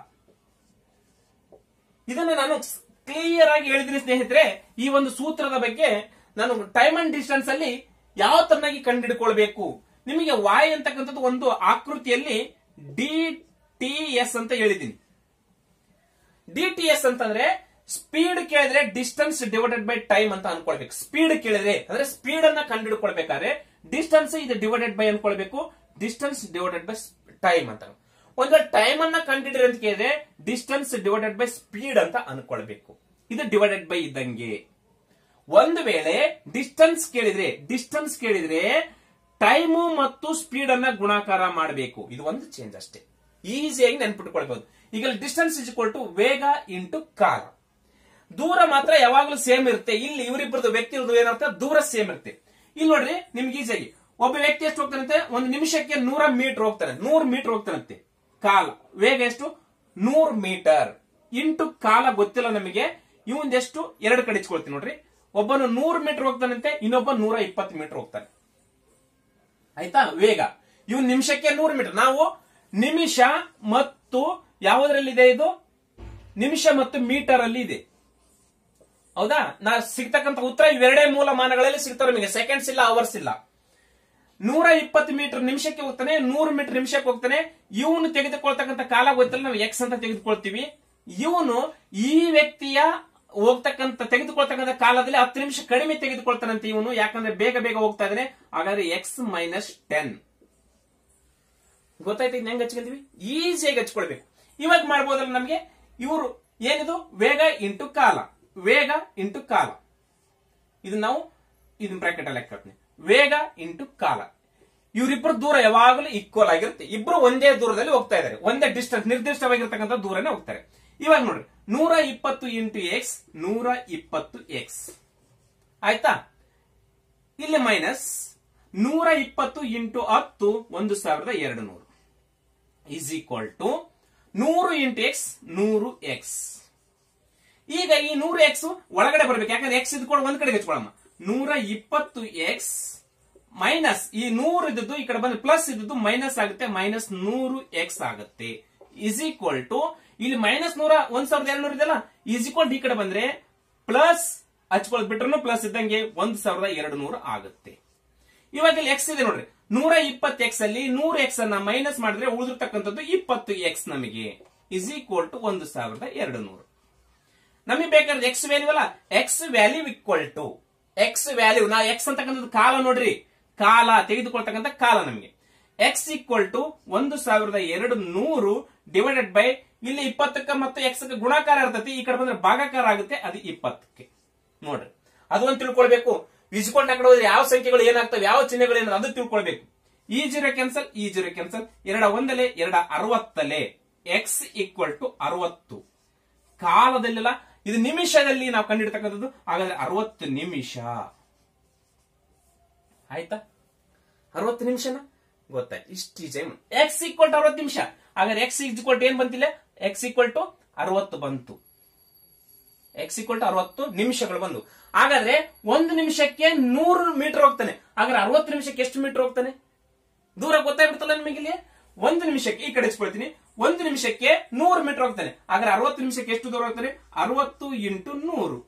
ಇದನ್ನ ನಾನು ಕ್ಲಿಯರ್ ಆಗಿ ಹೇಳಿದ್ದೀನಿ ಸ್ನೇಹಿತರೆ ಈ ಒಂದು ಸೂತ್ರದ ಬಗ್ಗೆ ನಾನು ಟೈಮ್ ಅಂಡ್ ಡಿಸ್ಟೆನ್ಸ್ ಅಲ್ಲಿ ಯಾವ ತರನಾಗಿ ಕಂಡುಹಿಡ್ಕೊಳ್ಬೇಕು ನಿಮಗೆ ವಾಯ್ ಅಂತಕ್ಕಂಥದ್ದು ಒಂದು ಆಕೃತಿಯಲ್ಲಿ ಡಿ ಟಿ ಎಸ್ ಅಂತ ಹೇಳಿದ್ದೀನಿ ಡಿ ಟಿ ಎಸ್ ಅಂತಂದ್ರೆ ಸ್ಪೀಡ್ ಕೇಳಿದ್ರೆ ಡಿಸ್ಟೆನ್ಸ್ ಡಿವೈಡೆಡ್ ಬೈ ಟೈಮ್ ಅಂತ ಅನ್ಕೊಳ್ಬೇಕು ಸ್ಪೀಡ್ ಕೇಳಿದ್ರೆ ಅಂದ್ರೆ ಸ್ಪೀಡ್ ಅನ್ನ ಕಂಡುಹಿಡ್ಕೊಳ್ಬೇಕಾದ್ರೆ ಡಿಸ್ಟೆನ್ಸ್ ಇದು ಡಿವೈಡೆಡ್ ಬೈ ಅನ್ಕೊಳ್ಬೇಕು ಡಿಸ್ಟೆನ್ಸ್ ಡಿವೈಡೆಡ್ ಬೈ ಟೈಮ್ ಅಂತ ಒಂದು ಟೈಮ್ ಅನ್ನ ಕಂಡುಹಿಡಿದ್ರೆ ಅಂತ ಕೇಳಿದ್ರೆ ಡಿಸ್ಟೆನ್ಸ್ ಡಿವೈಡೆಡ್ ಬೈ ಸ್ಪೀಡ್ ಅಂತ ಅನ್ಕೊಳ್ಬೇಕು ಇದು ಡಿವೈಡೆಡ್ ಬೈ ಇದ್ದಂಗೆ ಒಂದು ವೇಳೆ ಡಿಸ್ಟೆನ್ಸ್ ಕೇಳಿದ್ರೆ ಡಿಸ್ಟೆನ್ಸ್ ಕೇಳಿದ್ರೆ ಟೈಮು ಮತ್ತು ಸ್ಪೀಡ್ ಅನ್ನ ಗುಣಾಕಾರ ಮಾಡಬೇಕು ಇದು ಒಂದು ಚೇಂಜ್ ಅಷ್ಟೇ ಈಸಿಯಾಗಿ ನೆನ್ಪಿಟ್ಕೊಳ್ಬಹುದು ಈಗ ಡಿಸ್ಟೆನ್ಸ್ ಇಸ್ ಇಕ್ವಲ್ ಟು ವೇಗ ಇಂಟು ಕಾಲ ದೂರ ಮಾತ್ರ ಯಾವಾಗಲೂ ಸೇಮ್ ಇರುತ್ತೆ ಇಲ್ಲಿ ಇವರಿಬ್ಬರದು ವ್ಯಕ್ತಿ ಏನರ್ಥ ದೂರ ಸೇಮ್ ಇರುತ್ತೆ ಇಲ್ಲಿ ನೋಡ್ರಿ ನಿಮ್ಗೆ ಈಸಿಯಾಗಿ ಒಬ್ಬ ವ್ಯಕ್ತಿ ಎಷ್ಟು ಹೋಗ್ತಾನಂತೆ ಒಂದು ನಿಮಿಷಕ್ಕೆ ನೂರ ಮೀಟರ್ ಹೋಗ್ತಾನೆ ನೂರ್ ಮೀಟರ್ ಹೋಗ್ತಾನಂತೆ ಕಾಲ ವೇಗ ಎಷ್ಟು ನೂರ್ ಮೀಟರ್ ಇಂಟು ಕಾಲ ಗೊತ್ತಿಲ್ಲ ನಮಗೆ ಇವಂದ್ ಎಷ್ಟು ಎರಡು ಕಡೆ ಇಚ್ಕೊಳ್ತೀನಿ ನೋಡ್ರಿ ಒಬ್ಬನು ನೂರ್ ಮೀಟರ್ ಹೋಗ್ತಾನಂತೆ ಇನ್ನೊಬ್ಬ ನೂರ ಇಪ್ಪತ್ತು ಮೀಟರ್ ಹೋಗ್ತಾನೆ ಆಯ್ತಾ ವೇಗ ಇವ್ ನಿಮಿಷಕ್ಕೆ ನೂರು ಮೀಟರ್ ನಾವು ನಿಮಿಷ ಮತ್ತು ಯಾವುದರಲ್ಲಿದೆ ಇದು ನಿಮಿಷ ಮತ್ತು ಮೀಟರ್ ಅಲ್ಲಿ ಇದೆ ಹೌದಾ ನಾ ಸಿಗ್ತಕ್ಕಂತ ಉತ್ತರ ಇವೆರಡೇ ಮೂಲ ಮಾನಗಳಲ್ಲಿ ಸಿಗ್ತಾರೆ ನಿಮಗೆ ಸೆಕೆಂಡ್ಸ್ ಇಲ್ಲ ಅವರ್ಸ್ ಇಲ್ಲ ನೂರ ಇಪ್ಪತ್ತು ಮೀಟರ್ ನಿಮಿಷಕ್ಕೆ ಹೋಗ್ತಾನೆ ನೂರು ಮೀಟರ್ ನಿಮಿಷಕ್ಕೆ ಹೋಗ್ತಾನೆ ಇವನು ತೆಗೆದುಕೊಳ್ತಕ್ಕಂಥ ಕಾಲ ಗೊತ್ತಿಲ್ಲ ನಾವು ಎಕ್ಸ್ ಅಂತ ತೆಗೆದುಕೊಳ್ತೀವಿ ಇವನು ಈ ವ್ಯಕ್ತಿಯ ಹೋಗ್ತಕ್ಕಂಥ ತೆಗೆದುಕೊಳ್ತಕ್ಕಂಥ ಕಾಲದಲ್ಲಿ ಹತ್ತು ನಿಮಿಷ ಕಡಿಮೆ ತೆಗೆದುಕೊಳ್ತಾನಂತೆ ಇವನು ಯಾಕಂದ್ರೆ ಬೇಗ ಬೇಗ ಹೋಗ್ತಾ ಇದ್ದಾನೆ ಹಾಗಾದ್ರೆ ಎಕ್ಸ್ ಮೈನಸ್ ಟೆನ್ ಗೊತ್ತಾಯ್ತು ಇನ್ನು ಹೆಂಗ್ ಹಚ್ಕೊಂತೀವಿ ಈಸಿಯಾಗಿ ಹಚ್ಕೊಳ್ಬೇಕು ಇವಾಗ ಮಾಡ್ಬೋದಲ್ಲ ನಮ್ಗೆ ಇವರು ಏನಿದು ವೇಗ ಇಂಟು ಕಾಲ ವೇಗ ಇಂಟು ಕಾಲ ಇದು ನಾವು ಇದನ್ನ ಬ್ರಾಕೆಟ್ ಅಲ್ಲಿ ಹಾಕ್ತೀನಿ ವೇಗ ಇಂಟು ಕಾಲ ಇವರಿಬ್ಬರು ದೂರ ಯಾವಾಗಲೂ ಈಕ್ವಲ್ ಆಗಿರುತ್ತೆ ಇಬ್ರು ಒಂದೇ ದೂರದಲ್ಲಿ ಹೋಗ್ತಾ ಇದ್ದಾರೆ ಒಂದೇ ಡಿಸ್ಟೆನ್ಸ್ ನಿರ್ದಿಷ್ಟವಾಗಿರ್ತಕ್ಕಂಥ ದೂರನೇ ಹೋಗ್ತಾರೆ ಇವಾಗ ನೋಡ್ರಿ ನೂರ ಇಪ್ಪತ್ತು ಇಂಟು ಎಕ್ಸ್ ನೂರ ಇಪ್ಪತ್ತು ಎಕ್ಸ್ ಆಯ್ತಾ ಇಲ್ಲಿ ಮೈನಸ್ ನೂರ ಇಪ್ಪತ್ತು ಇಂಟು ಹತ್ತು ಒಂದು ಸಾವಿರದ ಎರಡು ನೂರು ಇಸ್ ಈಕ್ವಲ್ ಟು ನೂರು ಇಂಟು ಎಕ್ಸ್ ನೂರು ಎಕ್ಸ್ ಈಗ ಈ ನೂರು ಎಕ್ಸ್ ಒಳಗಡೆ ಬರ್ಬೇಕು ಯಾಕಂದ್ರೆ ಎಕ್ಸ್ ಇದ್ಕೊಂಡು ಒಂದ್ ಕಡೆಗೆ ಹಚ್ಕೊಳಮ್ಮ ನೂರ ಇಪ್ಪತ್ತು ಎಕ್ಸ್ ಮೈನಸ್ ಈ ನೂರು ಇದ್ದದ್ದು ಈ ಕಡೆ ಬಂದ್ರೆ ಪ್ಲಸ್ ಇದ್ದದ್ದು ಮೈನಸ್ ಆಗುತ್ತೆ ಮೈನಸ್ ನೂರು ಎಕ್ಸ್ ಆಗುತ್ತೆ ಇಸ್ ಈಕ್ವಲ್ ಟು ಇಲ್ಲಿ ಮೈನಸ್ ನೂರ ಒಂದ್ ಸಾವಿರದ ಎರಡು ನೂರು ಇದೆಯಲ್ಲ ಈಸ್ ಈಕ್ವಲ್ ಈ ಕಡೆ ಬಂದ್ರೆ ಪ್ಲಸ್ ಹಚ್ಕೊಳ್ ಬಿಟ್ರು ಪ್ಲಸ್ ಇದ್ದಂಗೆ ಒಂದ್ ಸಾವಿರದ ಎರಡು ನೂರು ಆಗುತ್ತೆ ಇವಾಗ ಇಲ್ಲಿ ಎಕ್ಸ್ ಇದೆ ನೋಡ್ರಿ ನೂರ ಇಪ್ಪತ್ತು ಎಕ್ಸ್ ಅಲ್ಲಿ ನೂರು ಎಕ್ಸ್ ಅನ್ನ ಮೈನಸ್ ಮಾಡಿದ್ರೆ ಉಳಿದಿರ್ತಕ್ಕಂಥದ್ದು ಇಪ್ಪತ್ತು ಎಕ್ಸ್ ನಮಗೆ ಇಸ್ ಈಕ್ವಲ್ ಟು ಒಂದು ಸಾವಿರದ ಎರಡು ನೂರು ನಮಗೆ ಬೇಕಾದ್ರೆ ಎಕ್ಸ್ ವ್ಯಾಲ್ಯೂ ಅಲ್ಲ X value equal to X value ನಾ ಎಕ್ಸ್ ಅಂತಕ್ಕಂಥದ್ದು ಕಾಲ ನೋಡ್ರಿ ಕಾಲ ತೆಗೆದುಕೊಳ್ತಕ್ಕಂಥ ಕಾಲ ನಮಗೆ ಎಕ್ಸ್ ಈಕ್ವಲ್ ಟು ಒಂದು ಸಾವಿರದ ಎರಡು ನೂರು ಡಿವೈಡೆಡ್ ಬೈ ಇಲ್ಲಿ ಇಪ್ಪತ್ತಕ್ಕೆ ಮತ್ತು ಎಕ್ಸ್ ಗುಣಾಕಾರ ಇರ್ತೈತಿ ಈ ಕಡೆ ಬಂದ್ರೆ ಭಾಗಾಕಾರ ಆಗುತ್ತೆ ಅದು ಇಪ್ಪತ್ತಕ್ಕೆ ನೋಡ್ರಿ ಅದು ಒಂದು ತಿಳ್ಕೊಳ್ಬೇಕು ವಿಜ್ಕೊಂಡ್ ಕಡೆ ಹೋದ್ರೆ ಯಾವ ಸಂಖ್ಯೆಗಳು ಏನಾಗ್ತವೆ ಯಾವ ಚಿಹ್ನೆಗಳು ಏನಾದ್ರು ಅದು ತಿಳ್ಕೊಳ್ಬೇಕು ಈ ಜೀರೋ ಕ್ಯಾನ್ಸಲ್ ಈ ಜೀರೋ ಕ್ಯಾನ್ಸಲ್ ಎರಡ ಒಂದಲೆ ಎರಡ ಅರವತ್ತಲೆ ಎಕ್ಸ್ ಈಕ್ವಲ್ ಟು ಅರವತ್ತು ಕಾಲದಲ್ಲೆಲ್ಲ ಇದು ನಿಮಿಷದಲ್ಲಿ ನಾವು ಕಂಡಿಡ್ತಕ್ಕಂಥದ್ದು ಹಾಗಾದ್ರೆ ಅರವತ್ತು ನಿಮಿಷ ಆಯ್ತಾ ಅರವತ್ತು ನಿಮಿಷನ ಗೊತ್ತಾಯ್ತು ಇಷ್ಟು ಈಜಿ ಎಕ್ಸ್ ಈಕ್ವಲ್ ಟು ಅರವತ್ತು ನಿಮಿಷ ಹಾಗಾದ್ರೆ ಎಕ್ಸ್ ಈಕ್ವಲ್ ಟು ಏನ್ ಬಂತಿಲ್ಲ ಎಕ್ಸ್ ಈಕ್ವಲ್ ಟು ಅರವತ್ತು ಬಂತು ಎಕ್ಸ್ ಈಕ್ವಲ್ ಟು ಅರವತ್ತು ನಿಮಿಷಗಳು ಬಂದು ಹಾಗಾದ್ರೆ ಒಂದು ನಿಮಿಷಕ್ಕೆ ನೂರು ಮೀಟರ್ ಹೋಗ್ತಾನೆ ಹಾಗಾದ್ರೆ ಅರವತ್ತು ನಿಮಿಷಕ್ಕೆ ಎಷ್ಟು ಮೀಟರ್ ಹೋಗ್ತಾನೆ ದೂರ ಗೊತ್ತಾಗ್ಬಿಡ್ತಲ್ಲ ನಿಮಗೆ ಇಲ್ಲಿ ಒಂದು ನಿಮಿಷಕ್ಕೆ ಈ ಕಡೆ ಇಸ್ಕೊಳ್ತೀನಿ ಒಂದು ನಿಮಿಷಕ್ಕೆ ನೂರು ಮೀಟರ್ ಹೋಗ್ತಾನೆ ಹಾಗಾದ್ರೆ ಅರವತ್ತು ನಿಮಿಷಕ್ಕೆ ಎಷ್ಟು ದೂರ ಹೋಗ್ತಾನೆ ಅರವತ್ತು ಇಂಟು ನೂರು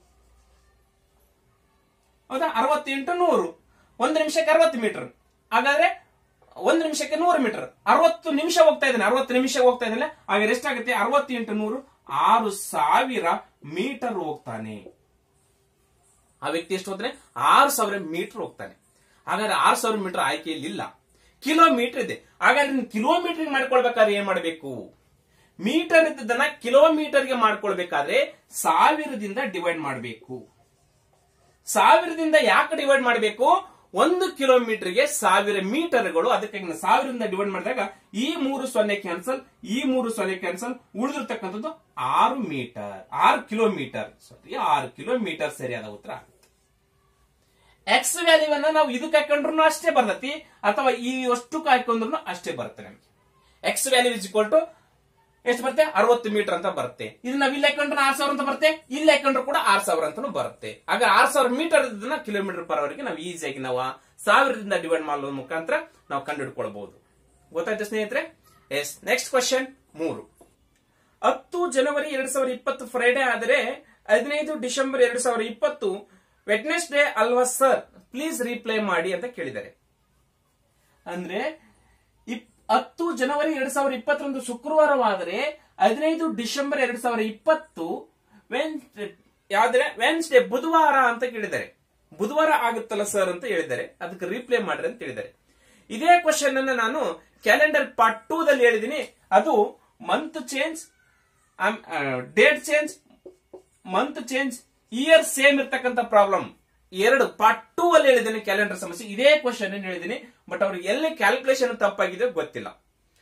ಹೌದಾ ಅರವತ್ತು ಇಂಟು ನೂರು ಒಂದು ನಿಮಿಷಕ್ಕೆ ಅರವತ್ತು ಮೀಟರ್ ಹಾಗಾದ್ರೆ ಒಂದು ನಿಮಿಷಕ್ಕೆ ನೂರು ಮೀಟರ್ ಅರವತ್ತು ನಿಮಿಷ ಹೋಗ್ತಾ ಇದ್ದಾನೆ ಅರವತ್ತು ನಿಮಿಷ ಹೋಗ್ತಾ ಇದ್ದಾನೆ ಹಾಗಾದ್ರೆ ಎಷ್ಟಾಗುತ್ತೆ ಅರವತ್ತು ಇಂಟು ನೂರು ಆರು ಸಾವಿರ ಮೀಟರ್ ಹೋಗ್ತಾನೆ ಆ ವ್ಯಕ್ತಿ ಎಷ್ಟು ಹೋದ್ರೆ ಆರು ಸಾವಿರ ಮೀಟರ್ ಹೋಗ್ತಾನೆ ಹಾಗಾದ್ರೆ ಆರು ಸಾವಿರ ಮೀಟರ್ ಆಯ್ಕೆಯಲ್ಲಿ ಇಲ್ಲ ಕಿಲೋಮೀಟರ್ ಇದೆ ಹಾಗಾದ್ರೆ ನೀವು ಕಿಲೋಮೀಟರ್ ಮಾಡ್ಕೊಳ್ಬೇಕಾದ್ರೆ ಏನ್ ಮಾಡಬೇಕು ಮೀಟರ್ ಇದ್ದದನ್ನ ಕಿಲೋಮೀಟರ್ಗೆ ಮಾಡ್ಕೊಳ್ಬೇಕಾದ್ರೆ ಸಾವಿರದಿಂದ ಡಿವೈಡ್ ಮಾಡಬೇಕು ಸಾವಿರದಿಂದ ಯಾಕೆ ಡಿವೈಡ್ ಮಾಡಬೇಕು ಒಂದು ಕಿಲೋಮೀಟರ್ಗೆ ಸಾವಿರ ಮೀಟರ್ಗಳು ಅದಕ್ಕೆ ಸಾವಿರದಿಂದ ಡಿವೈಡ್ ಮಾಡಿದಾಗ ಈ ಮೂರು ಸೊನ್ನೆ ಕ್ಯಾನ್ಸಲ್ ಈ ಮೂರು ಸೊನ್ನೆ ಕ್ಯಾನ್ಸಲ್ ಉಳಿದಿರ್ತಕ್ಕಂಥದ್ದು ಆರು ಮೀಟರ್ ಆರು ಕಿಲೋಮೀಟರ್ ಸಾರಿ ಆರು ಕಿಲೋಮೀಟರ್ ಸರಿಯಾದ ಉತ್ತರ ಆಗುತ್ತೆ ಎಕ್ಸ್ ವ್ಯಾಲ್ಯೂವನ್ನ ನಾವು ಇದಕ್ಕೆ ಹಾಕೊಂಡ್ರು ಅಷ್ಟೇ ಬರ್ತತಿ ಅಥವಾ ಈ ಅಷ್ಟಕ್ಕೆ ಹಾಕೊಂಡ್ರು ಅಷ್ಟೇ ಬರುತ್ತೆ ನಮಗೆ X value is equal to ಎಷ್ಟು ಬರುತ್ತೆ ಅರವತ್ತು ಮೀಟರ್ ಅಂತ ಬರುತ್ತೆ ಇದು ನಾವು ಇಲ್ಲಿ ಹಾಕೊಂಡ್ರೆ ಆರ್ ಸಾವಿರ ಅಂತ ಬರುತ್ತೆ ಇಲ್ಲಿ ಹಾಕೊಂಡ್ರು ಕೂಡ ಆರ್ ಸಾವಿರ ಅಂತಾನು ಬರುತ್ತೆ ಆಗ ಆರ್ ಸಾವಿರ ಮೀಟರ್ ಇದನ್ನ ಕಿಲೋಮೀಟರ್ ಪರ್ ಅವರ್ಗೆ ನಾವು ಈಸಿಯಾಗಿ ನಾವು ಸಾವಿರದಿಂದ ಡಿವೈಡ್ ಮಾಡುವ ಮುಖಾಂತರ ನಾವು ಕಂಡುಹಿಡ್ಕೊಳ್ಬಹುದು ಗೊತ್ತಾಯ್ತು ಸ್ನೇಹಿತರೆ ಎಸ್ ನೆಕ್ಸ್ಟ್ ಕ್ವಶನ್ ಮೂರು ಹತ್ತು ಜನವರಿ ಎರಡ್ ಸಾವಿರದ ಇಪ್ಪತ್ತು ಫ್ರೈಡೆ ಆದರೆ ಹದಿನೈದು ಡಿಸೆಂಬರ್ ಎರಡ್ ಸಾವಿರದ ಇಪ್ಪತ್ತು ವೆಡ್ನೆಸ್ಡೇ ಅಲ್ವಾ ಸರ್ ಪ್ಲೀಸ್ ರಿಪ್ಲೈ ಮಾಡಿ ಅಂತ ಕೇಳಿದ್ದಾರೆ ಅಂದ್ರೆ ಇಪ್- ಹತ್ತು ಜನವರಿ ಎರಡ್ ಸಾವಿರದ ಇಪ್ಪತ್ತರಂದು ಶುಕ್ರವಾರವಾದರೆ ಹದಿನೈದು ಡಿಸೆಂಬರ್ ಎರಡ್ ಸಾವಿರದ ಇಪ್ಪತ್ತು ವೆನ್ ಯಾವ್ದ್ರೆ ವೆನ್ಸ್ಡೇ ಬುಧವಾರ ಅಂತ ಕೇಳಿದ್ದಾರೆ ಬುಧವಾರ ಆಗುತ್ತಲ್ಲ ಸರ್ ಅಂತ ಹೇಳಿದ್ದಾರೆ ಅದಕ್ಕೆ ರಿಪ್ಲೈ ಮಾಡ್ರಿ ಅಂತ ಹೇಳಿದ್ದಾರೆ ಇದೇ ಕ್ವಶನ್ ಅನ್ನ ನಾನು ಕ್ಯಾಲೆಂಡರ್ ಪಾರ್ಟ್ ಟೂ ದಲ್ಲಿ ಹೇಳಿದೀನಿ ಅದು month change date change month change year same ಇರ್ತಕ್ಕಂಥ ಪ್ರಾಬ್ಲಮ್ ಎರಡು ಪಾರ್ಟ್ ಟೂ ಅಲ್ಲಿ ಹೇಳಿದ್ದೀನಿ ಕ್ಯಾಲೆಂಡರ್ ಸಮಸ್ಯೆ ಇದೇ ಕ್ವಶನ್ ಹೇಳಿದ್ದೀನಿ ಬಟ್ ಅವ್ರಿಗೆ ಎಲ್ಲಿ ಕ್ಯಾಲ್ಕುಲೇಷನ್ ತಪ್ಪಾಗಿದೆ ಗೊತ್ತಿಲ್ಲ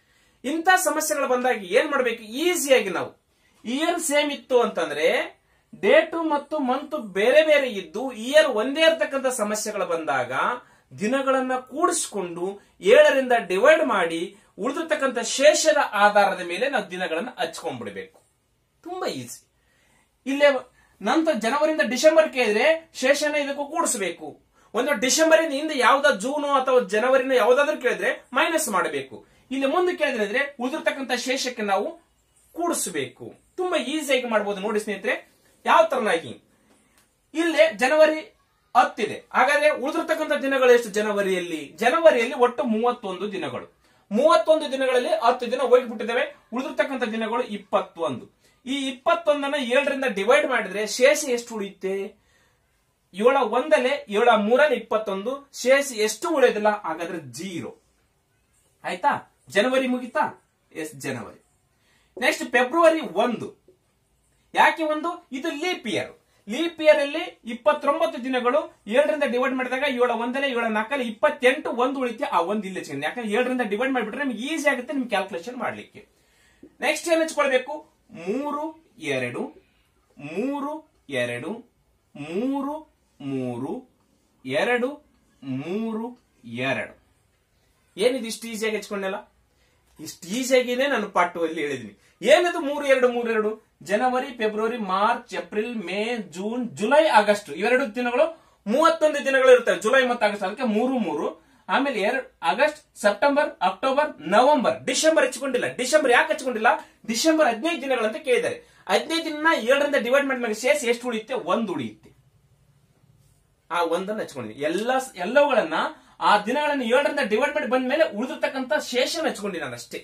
ಇಂಥ ಸಮಸ್ಯೆಗಳು ಬಂದಾಗ ಏನ್ ಮಾಡ್ಬೇಕು ಈಸಿಯಾಗಿ ನಾವು ಇಯರ್ ಸೇಮ್ ಇತ್ತು ಅಂತಂದ್ರೆ ಡೇಟು ಮತ್ತು ಮಂತ್ ಬೇರೆ ಬೇರೆ ಇದ್ದು ಇಯರ್ ಒಂದೇ ಇರತಕ್ಕಂತ ಸಮಸ್ಯೆಗಳು ಬಂದಾಗ ದಿನಗಳನ್ನ ಕೂಡಿಸ್ಕೊಂಡು ಏಳರಿಂದ ಡಿವೈಡ್ ಮಾಡಿ ಉಳಿದಿರ್ತಕ್ಕಂಥ ಶೇಷದ ಆಧಾರದ ಮೇಲೆ ನಾವು ದಿನಗಳನ್ನ ಹಚ್ಕೊಂಡ್ಬಿಡ್ಬೇಕು ತುಂಬಾ ಈಸಿ ಇಲ್ಲೇ ನಂತರ ಜನವರಿಯಿಂದ ಡಿಸೆಂಬರ್ ಕೇಳಿದ್ರೆ ಶೇಷನ ಇದಕ್ಕೂ ಕೂಡಿಸಬೇಕು ಒಂದು ಡಿಸೆಂಬರ್ ಇಂದ ಯಾವ್ದಾ ಜೂನು ಅಥವಾ ಜನವರಿನ ಯಾವ್ದಾದ್ರು ಕೇಳಿದ್ರೆ ಮೈನಸ್ ಮಾಡಬೇಕು ಇಲ್ಲಿ ಮುಂದೆ ಕೇಳಿದ್ರೆ ಅಂದ್ರೆ ಉಳಿದಿರ್ತಕ್ಕಂಥ ಶೇಷಕ್ಕೆ ನಾವು ಕೂಡಿಸಬೇಕು ತುಂಬಾ ಈಸಿಯಾಗಿ ಮಾಡಬಹುದು ನೋಡಿ ಸ್ನೇಹಿತರೆ ಯಾವ ತರನಾಗಿ ಇಲ್ಲೇ ಜನವರಿ ಹತ್ತಿದೆ ಹಾಗಾದ್ರೆ ಉಳಿದಿರ್ತಕ್ಕಂಥ ದಿನಗಳು ಎಷ್ಟು ಜನವರಿಯಲ್ಲಿ ಜನವರಿಯಲ್ಲಿ ಒಟ್ಟು ಮೂವತ್ತೊಂದು ದಿನಗಳು ಮೂವತ್ತೊಂದು ದಿನಗಳಲ್ಲಿ ಹತ್ತು ದಿನ ಹೋಗ್ಬಿಟ್ಟಿದ್ದಾವೆ ಉಳಿದಿರ್ತಕ್ಕಂಥ ದಿನಗಳು ಇಪ್ಪತ್ತೊಂದು ಈ ಇಪ್ಪತ್ತೊಂದನ್ನ ಏಳರಿಂದ ಡಿವೈಡ್ ಮಾಡಿದ್ರೆ ಶೇಷ ಎಷ್ಟು ಉಳಿಯುತ್ತೆ ಏಳ ಒಂದಲೆ ಏಳ ಮೂರಲ್ಲಿ ಇಪ್ಪತ್ತೊಂದು ಶೇಷ ಎಷ್ಟು ಉಳಿಯೋದಿಲ್ಲ ಹಾಗಾದ್ರೆ ಜೀರೋ ಆಯ್ತಾ ಜನವರಿ ಮುಗಿತಾ ಎಸ್ ಜನವರಿ ನೆಕ್ಸ್ಟ್ ಫೆಬ್ರವರಿ ಒಂದು ಯಾಕೆ ಒಂದು ಇದು ಲೀಪ್ ಇಯರ್ ಲೀಪ್ ಇಯರ್ ಅಲ್ಲಿ ಇಪ್ಪತ್ತೊಂಬತ್ತು ದಿನಗಳು ಏಳರಿಂದ ಡಿವೈಡ್ ಮಾಡಿದಾಗ ಏಳ ಒಂದಲೆ ಏಳ ನಾಲ್ಕಲ್ಲಿ ಇಪ್ಪತ್ತೆಂಟು ಒಂದು ಉಳಿತೆ ಆ ಒಂದು ಇಲ್ಲಿ ಹಚ್ಕೊಂಡು ಯಾಕಂದ್ರೆ ಏಳರಿಂದ ಡಿವೈಡ್ ಮಾಡಿಬಿಟ್ರೆ ನಿಮ್ಗೆ ಈಸಿ ಆಗುತ್ತೆ ನಿಮ್ಗೆ ಕ್ಯಾಲ್ಕುಲೇಷನ್ ಮಾಡ್ಲಿಕ್ಕೆ ನೆಕ್ಸ್ಟ್ ಏನ್ ಹಚ್ಕೊಳ್ಬೇಕು ಮೂರು ಎರಡು ಮೂರು ಎರಡು ಮೂರು ಮೂರು ಎರಡು ಮೂರು ಎರಡು ಏನಿದು ಇಷ್ಟು ಈಸಿಯಾಗಿ ಹಚ್ಕೊಂಡಲ್ಲ ಇಷ್ಟು ಈಸಿಯಾಗಿನೇ ನಾನು ಪಾಠ ಅಲ್ಲಿ ಹೇಳಿದೀನಿ ಏನದು ಮೂರು ಎರಡು ಮೂರು ಎರಡು ಜನವರಿ ಫೆಬ್ರವರಿ ಮಾರ್ಚ್ ಏಪ್ರಿಲ್ ಮೇ ಜೂನ್ ಜುಲೈ ಆಗಸ್ಟ್ ಇವೆರಡು ದಿನಗಳು ಮೂವತ್ತೊಂದು ದಿನಗಳು ಇರ್ತವೆ ಜುಲೈ ಮತ್ತು ಆಗಸ್ಟ್ ಅದಕ್ಕೆ ಮೂರು ಮೂರು ಆಮೇಲೆ ಎರಡು August September October November December ಹಚ್ಕೊಂಡಿಲ್ಲ ಡಿಸೆಂಬರ್ ಯಾಕೆ ಹಚ್ಕೊಂಡಿಲ್ಲ ಡಿಸೆಂಬರ್ ಹದಿನೈದು ದಿನಗಳಂತ ಕೇಳಿದ್ದಾರೆ ಹದಿನೈದು ದಿನ ಏಳರಿಂದ ಡಿವೈಡ್ ಮಾಡಿದ ಶೇಷ ಎಷ್ಟು ಉಳಿಯುತ್ತೆ ಒಂದು ಉಳಿಯುತ್ತೆ ಆ ಒಂದನ್ನು ಹಚ್ಕೊಂಡಿದ್ದೀನಿ ಎಲ್ಲ ಎಲ್ಲವುಗಳನ್ನ ಆ ದಿನಗಳನ್ನು ಏಳರಿಂದ ಡಿವೈಡ್ ಮಾಡಿ ಬಂದ ಮೇಲೆ ಉಳಿದಿರ್ತಕ್ಕಂಥ ಶೇಷನ ಹಚ್ಕೊಂಡಿದ್ದೀನಿ ನಾನು ಅಷ್ಟೇ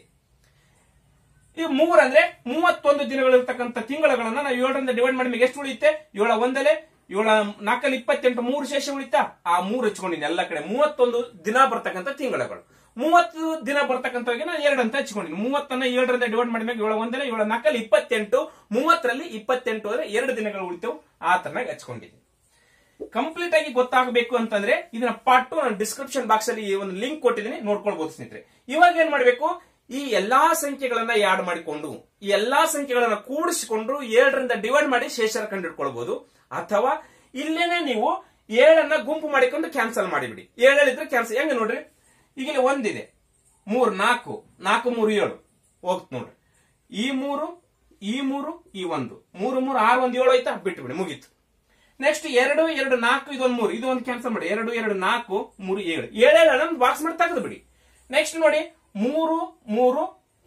ಈ ಮೂರ್ ಅಂದ್ರೆ ಮೂವತ್ತೊಂದು ದಿನಗಳಿರ್ತಕ್ಕಂಥ ತಿಂಗಳುಗಳನ್ನ ನಾವು ಏಳರಿಂದ ಡಿವೈಡ್ ಮಾಡಿ ಎಷ್ಟು ಉಳಿಯುತ್ತೆ ಏಳ ಒಂದಲೆ ಏಳ ನಾಲ್ಕಲ್ಲಿ ಇಪ್ಪತ್ತೆಂಟು ಮೂರು ಶೇಷ ಉಳಿತಾ ಆ ಮೂರು ಹಚ್ಕೊಂಡಿದ್ದೀನಿ ಎಲ್ಲ ಕಡೆ ಮೂವತ್ತೊಂದು ದಿನ ಬರ್ತಕ್ಕಂಥ ತಿಂಗಳುಗಳು ಮೂವತ್ತು ದಿನ ಬರ್ತಕ್ಕಂಥವಾಗಿ ನಾನು ಎರಡು ಅಂತ ಹಚ್ಕೊಂಡಿದ್ದೀನಿ ಮೂವತ್ತನ್ನ ಏಳರಿಂದ ಡಿವೈಡ್ ಮಾಡಿದಾಗ ಏಳ ಒಂದಲೆ ಏಳ ನಾಲ್ಕಲ್ಲಿ ಇಪ್ಪತ್ತೆಂಟು ಮೂವತ್ತರಲ್ಲಿ ಇಪ್ಪತ್ತೆಂಟು ಅಂದ್ರೆ ಎರಡು ದಿನಗಳು ಉಳಿತೇವೆ ಆ ತರನಾಗಿ ಹಚ್ಕೊಂಡಿದ್ದೀನಿ ಕಂಪ್ಲೀಟ್ ಆಗಿ ಗೊತ್ತಾಗಬೇಕು ಅಂತಂದ್ರೆ ಇದನ್ನ ಪಾರ್ಟ್ ಟು ನಾನು ಡಿಸ್ಕ್ರಿಪ್ಷನ್ ಬಾಕ್ಸ್ ಅಲ್ಲಿ ಈ ಒಂದು ಲಿಂಕ್ ಕೊಟ್ಟಿದ್ದೀನಿ ನೋಡ್ಕೊಳ್ಬಹುದು ಸ್ನೇಹಿತರೆ ಇವಾಗ ಏನ್ ಮಾಡ್ಬೇಕು ಈ ಎಲ್ಲಾ ಸಂಖ್ಯೆಗಳನ್ನ ಯಾಡ್ ಮಾಡಿಕೊಂಡು ಈ ಎಲ್ಲಾ ಸಂಖ್ಯೆಗಳನ್ನ ಕೂಡಿಸಿಕೊಂಡು ಏಳರಿಂದ ಡಿವೈಡ್ ಮಾಡಿ ಶೇಷರ ಕಂಡಿಡ್ಕೊಳ್ಬಹುದು ಅಥವಾ ಇಲ್ಲೇನೆ ನೀವು ಏಳನ್ನ ಗುಂಪು ಮಾಡಿಕೊಂಡು ಕ್ಯಾನ್ಸಲ್ ಮಾಡಿಬಿಡಿ ಏಳಲ್ಲಿದ್ರೆ ಕ್ಯಾನ್ಸಲ್ ಹೆಂಗ ನೋಡ್ರಿ ಈಗ ಇಲ್ಲಿ ಒಂದಿದೆ ಮೂರ್ ನಾಲ್ಕು ನಾಲ್ಕು ಮೂರು ಏಳು ಹೋಗ್ತು ನೋಡ್ರಿ ಈ ಮೂರು ಈ ಮೂರು ಈ ಒಂದು ಮೂರು ಮೂರು ಆರು ಒಂದು ಏಳು ಆಯ್ತಾ ಬಿಟ್ಟು ಮುಗೀತು ನೆಕ್ಸ್ಟ್ ಎರಡು ಎರಡು ನಾಲ್ಕು ಇದೊಂದು ಮೂರು ಇದು ಒಂದು ಕ್ಯಾನ್ಸಲ್ ಮಾಡಿ ಎರಡು ಎರಡು ನಾಲ್ಕು ಮೂರು ಏಳು ಏಳೇಳು ಬಾಕ್ಸ್ ಮಾಡಿ ತೆಗೆದು ಬಿಡಿ ನೆಕ್ಸ್ಟ್ ನೋಡಿ ಮೂರು ಮೂರು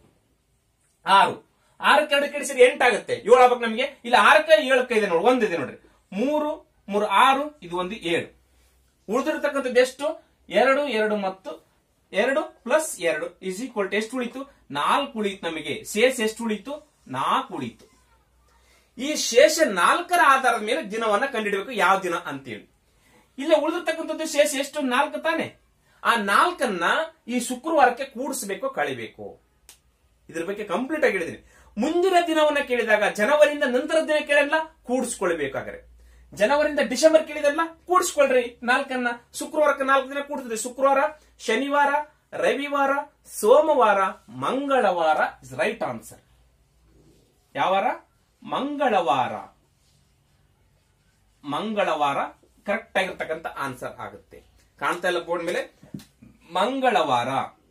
ಆರು ಆರಕ್ಕೆ ಎರಡು ಕೆಡಿಸಿದ್ರೆ ಎಂಟಾಗುತ್ತೆ ಏಳು ಆಗ್ಬೇಕು ನಮಗೆ ಇಲ್ಲಿ ಆರಕ್ಕೆ ಏಳಕ್ಕೆ ಇದೆ ನೋಡಿ ಒಂದಿದೆ ನೋಡ್ರಿ ಮೂರು ಮೂರು ಆರು ಇದು ಒಂದು ಏಳು ಉಳಿದಿರ್ತಕ್ಕಂಥದ್ದು ಎಷ್ಟು ಎರಡು ಎರಡು ಮತ್ತು ಎರಡು ಪ್ಲಸ್ ಎರಡು ಇಸ್ ಈಕ್ವಲ್ ಟು ಎಷ್ಟು ಉಳಿತು ನಾಲ್ಕು ಉಳಿತು ನಮಗೆ ಶೇಷ ಎಷ್ಟು ಉಳಿತು ನಾಲ್ಕು ಉಳಿತು ಈ ಶೇಷ ನಾಲ್ಕರ ಆಧಾರದ ಮೇಲೆ ದಿನವನ್ನ ಕಂಡುಹಿಡಬೇಕು ಯಾವ ದಿನ ಅಂತೇಳಿ ಇಲ್ಲಿ ಉಳಿದಿರ್ತಕ್ಕಂಥದ್ದು ಶೇಷ ಎಷ್ಟು ನಾಲ್ಕು ತಾನೆ ಆ ನಾಲ್ಕನ್ನ ಈ ಶುಕ್ರವಾರಕ್ಕೆ ಕೂಡಿಸಬೇಕು ಕಳಿಬೇಕು ಇದ್ರ ಬಗ್ಗೆ ಕಂಪ್ಲೀಟ್ ಆಗಿ ಹೇಳಿದೀನಿ ಮುಂದಿನ ದಿನವನ್ನ ಕೇಳಿದಾಗ ಜನವರಿಯಿಂದ ನಂತರ ದಿನ ಕೇಳಲ್ಲ ಕೂಡಿಸ್ಕೊಳ್ಬೇಕಾದ್ರೆ ಜನವರಿಯಿಂದ ಡಿಸೆಂಬರ್ ಕೇಳಿದಲ್ಲ ಕೂಡಿಸ್ಕೊಳ್ರಿ ನಾಲ್ಕನ್ನ ಶುಕ್ರವಾರಕ್ಕೆ ನಾಲ್ಕು ದಿನ ಕೂಡ್ತದೆ ಶುಕ್ರವಾರ ಶನಿವಾರ ರವಿವಾರ ಸೋಮವಾರ ಮಂಗಳವಾರ ಇಸ್ ರೈಟ್ ಆನ್ಸರ್ ಯಾವಾರ ಮಂಗಳವಾರ ಮಂಗಳವಾರ ಕರೆಕ್ಟ್ ಆಗಿರ್ತಕ್ಕಂಥ ಆನ್ಸರ್ ಆಗುತ್ತೆ ಕಾಣ್ತಾ ಇಲ್ಲ ಬೋರ್ಡ್ ಮೇಲೆ ಮಂಗಳವಾರ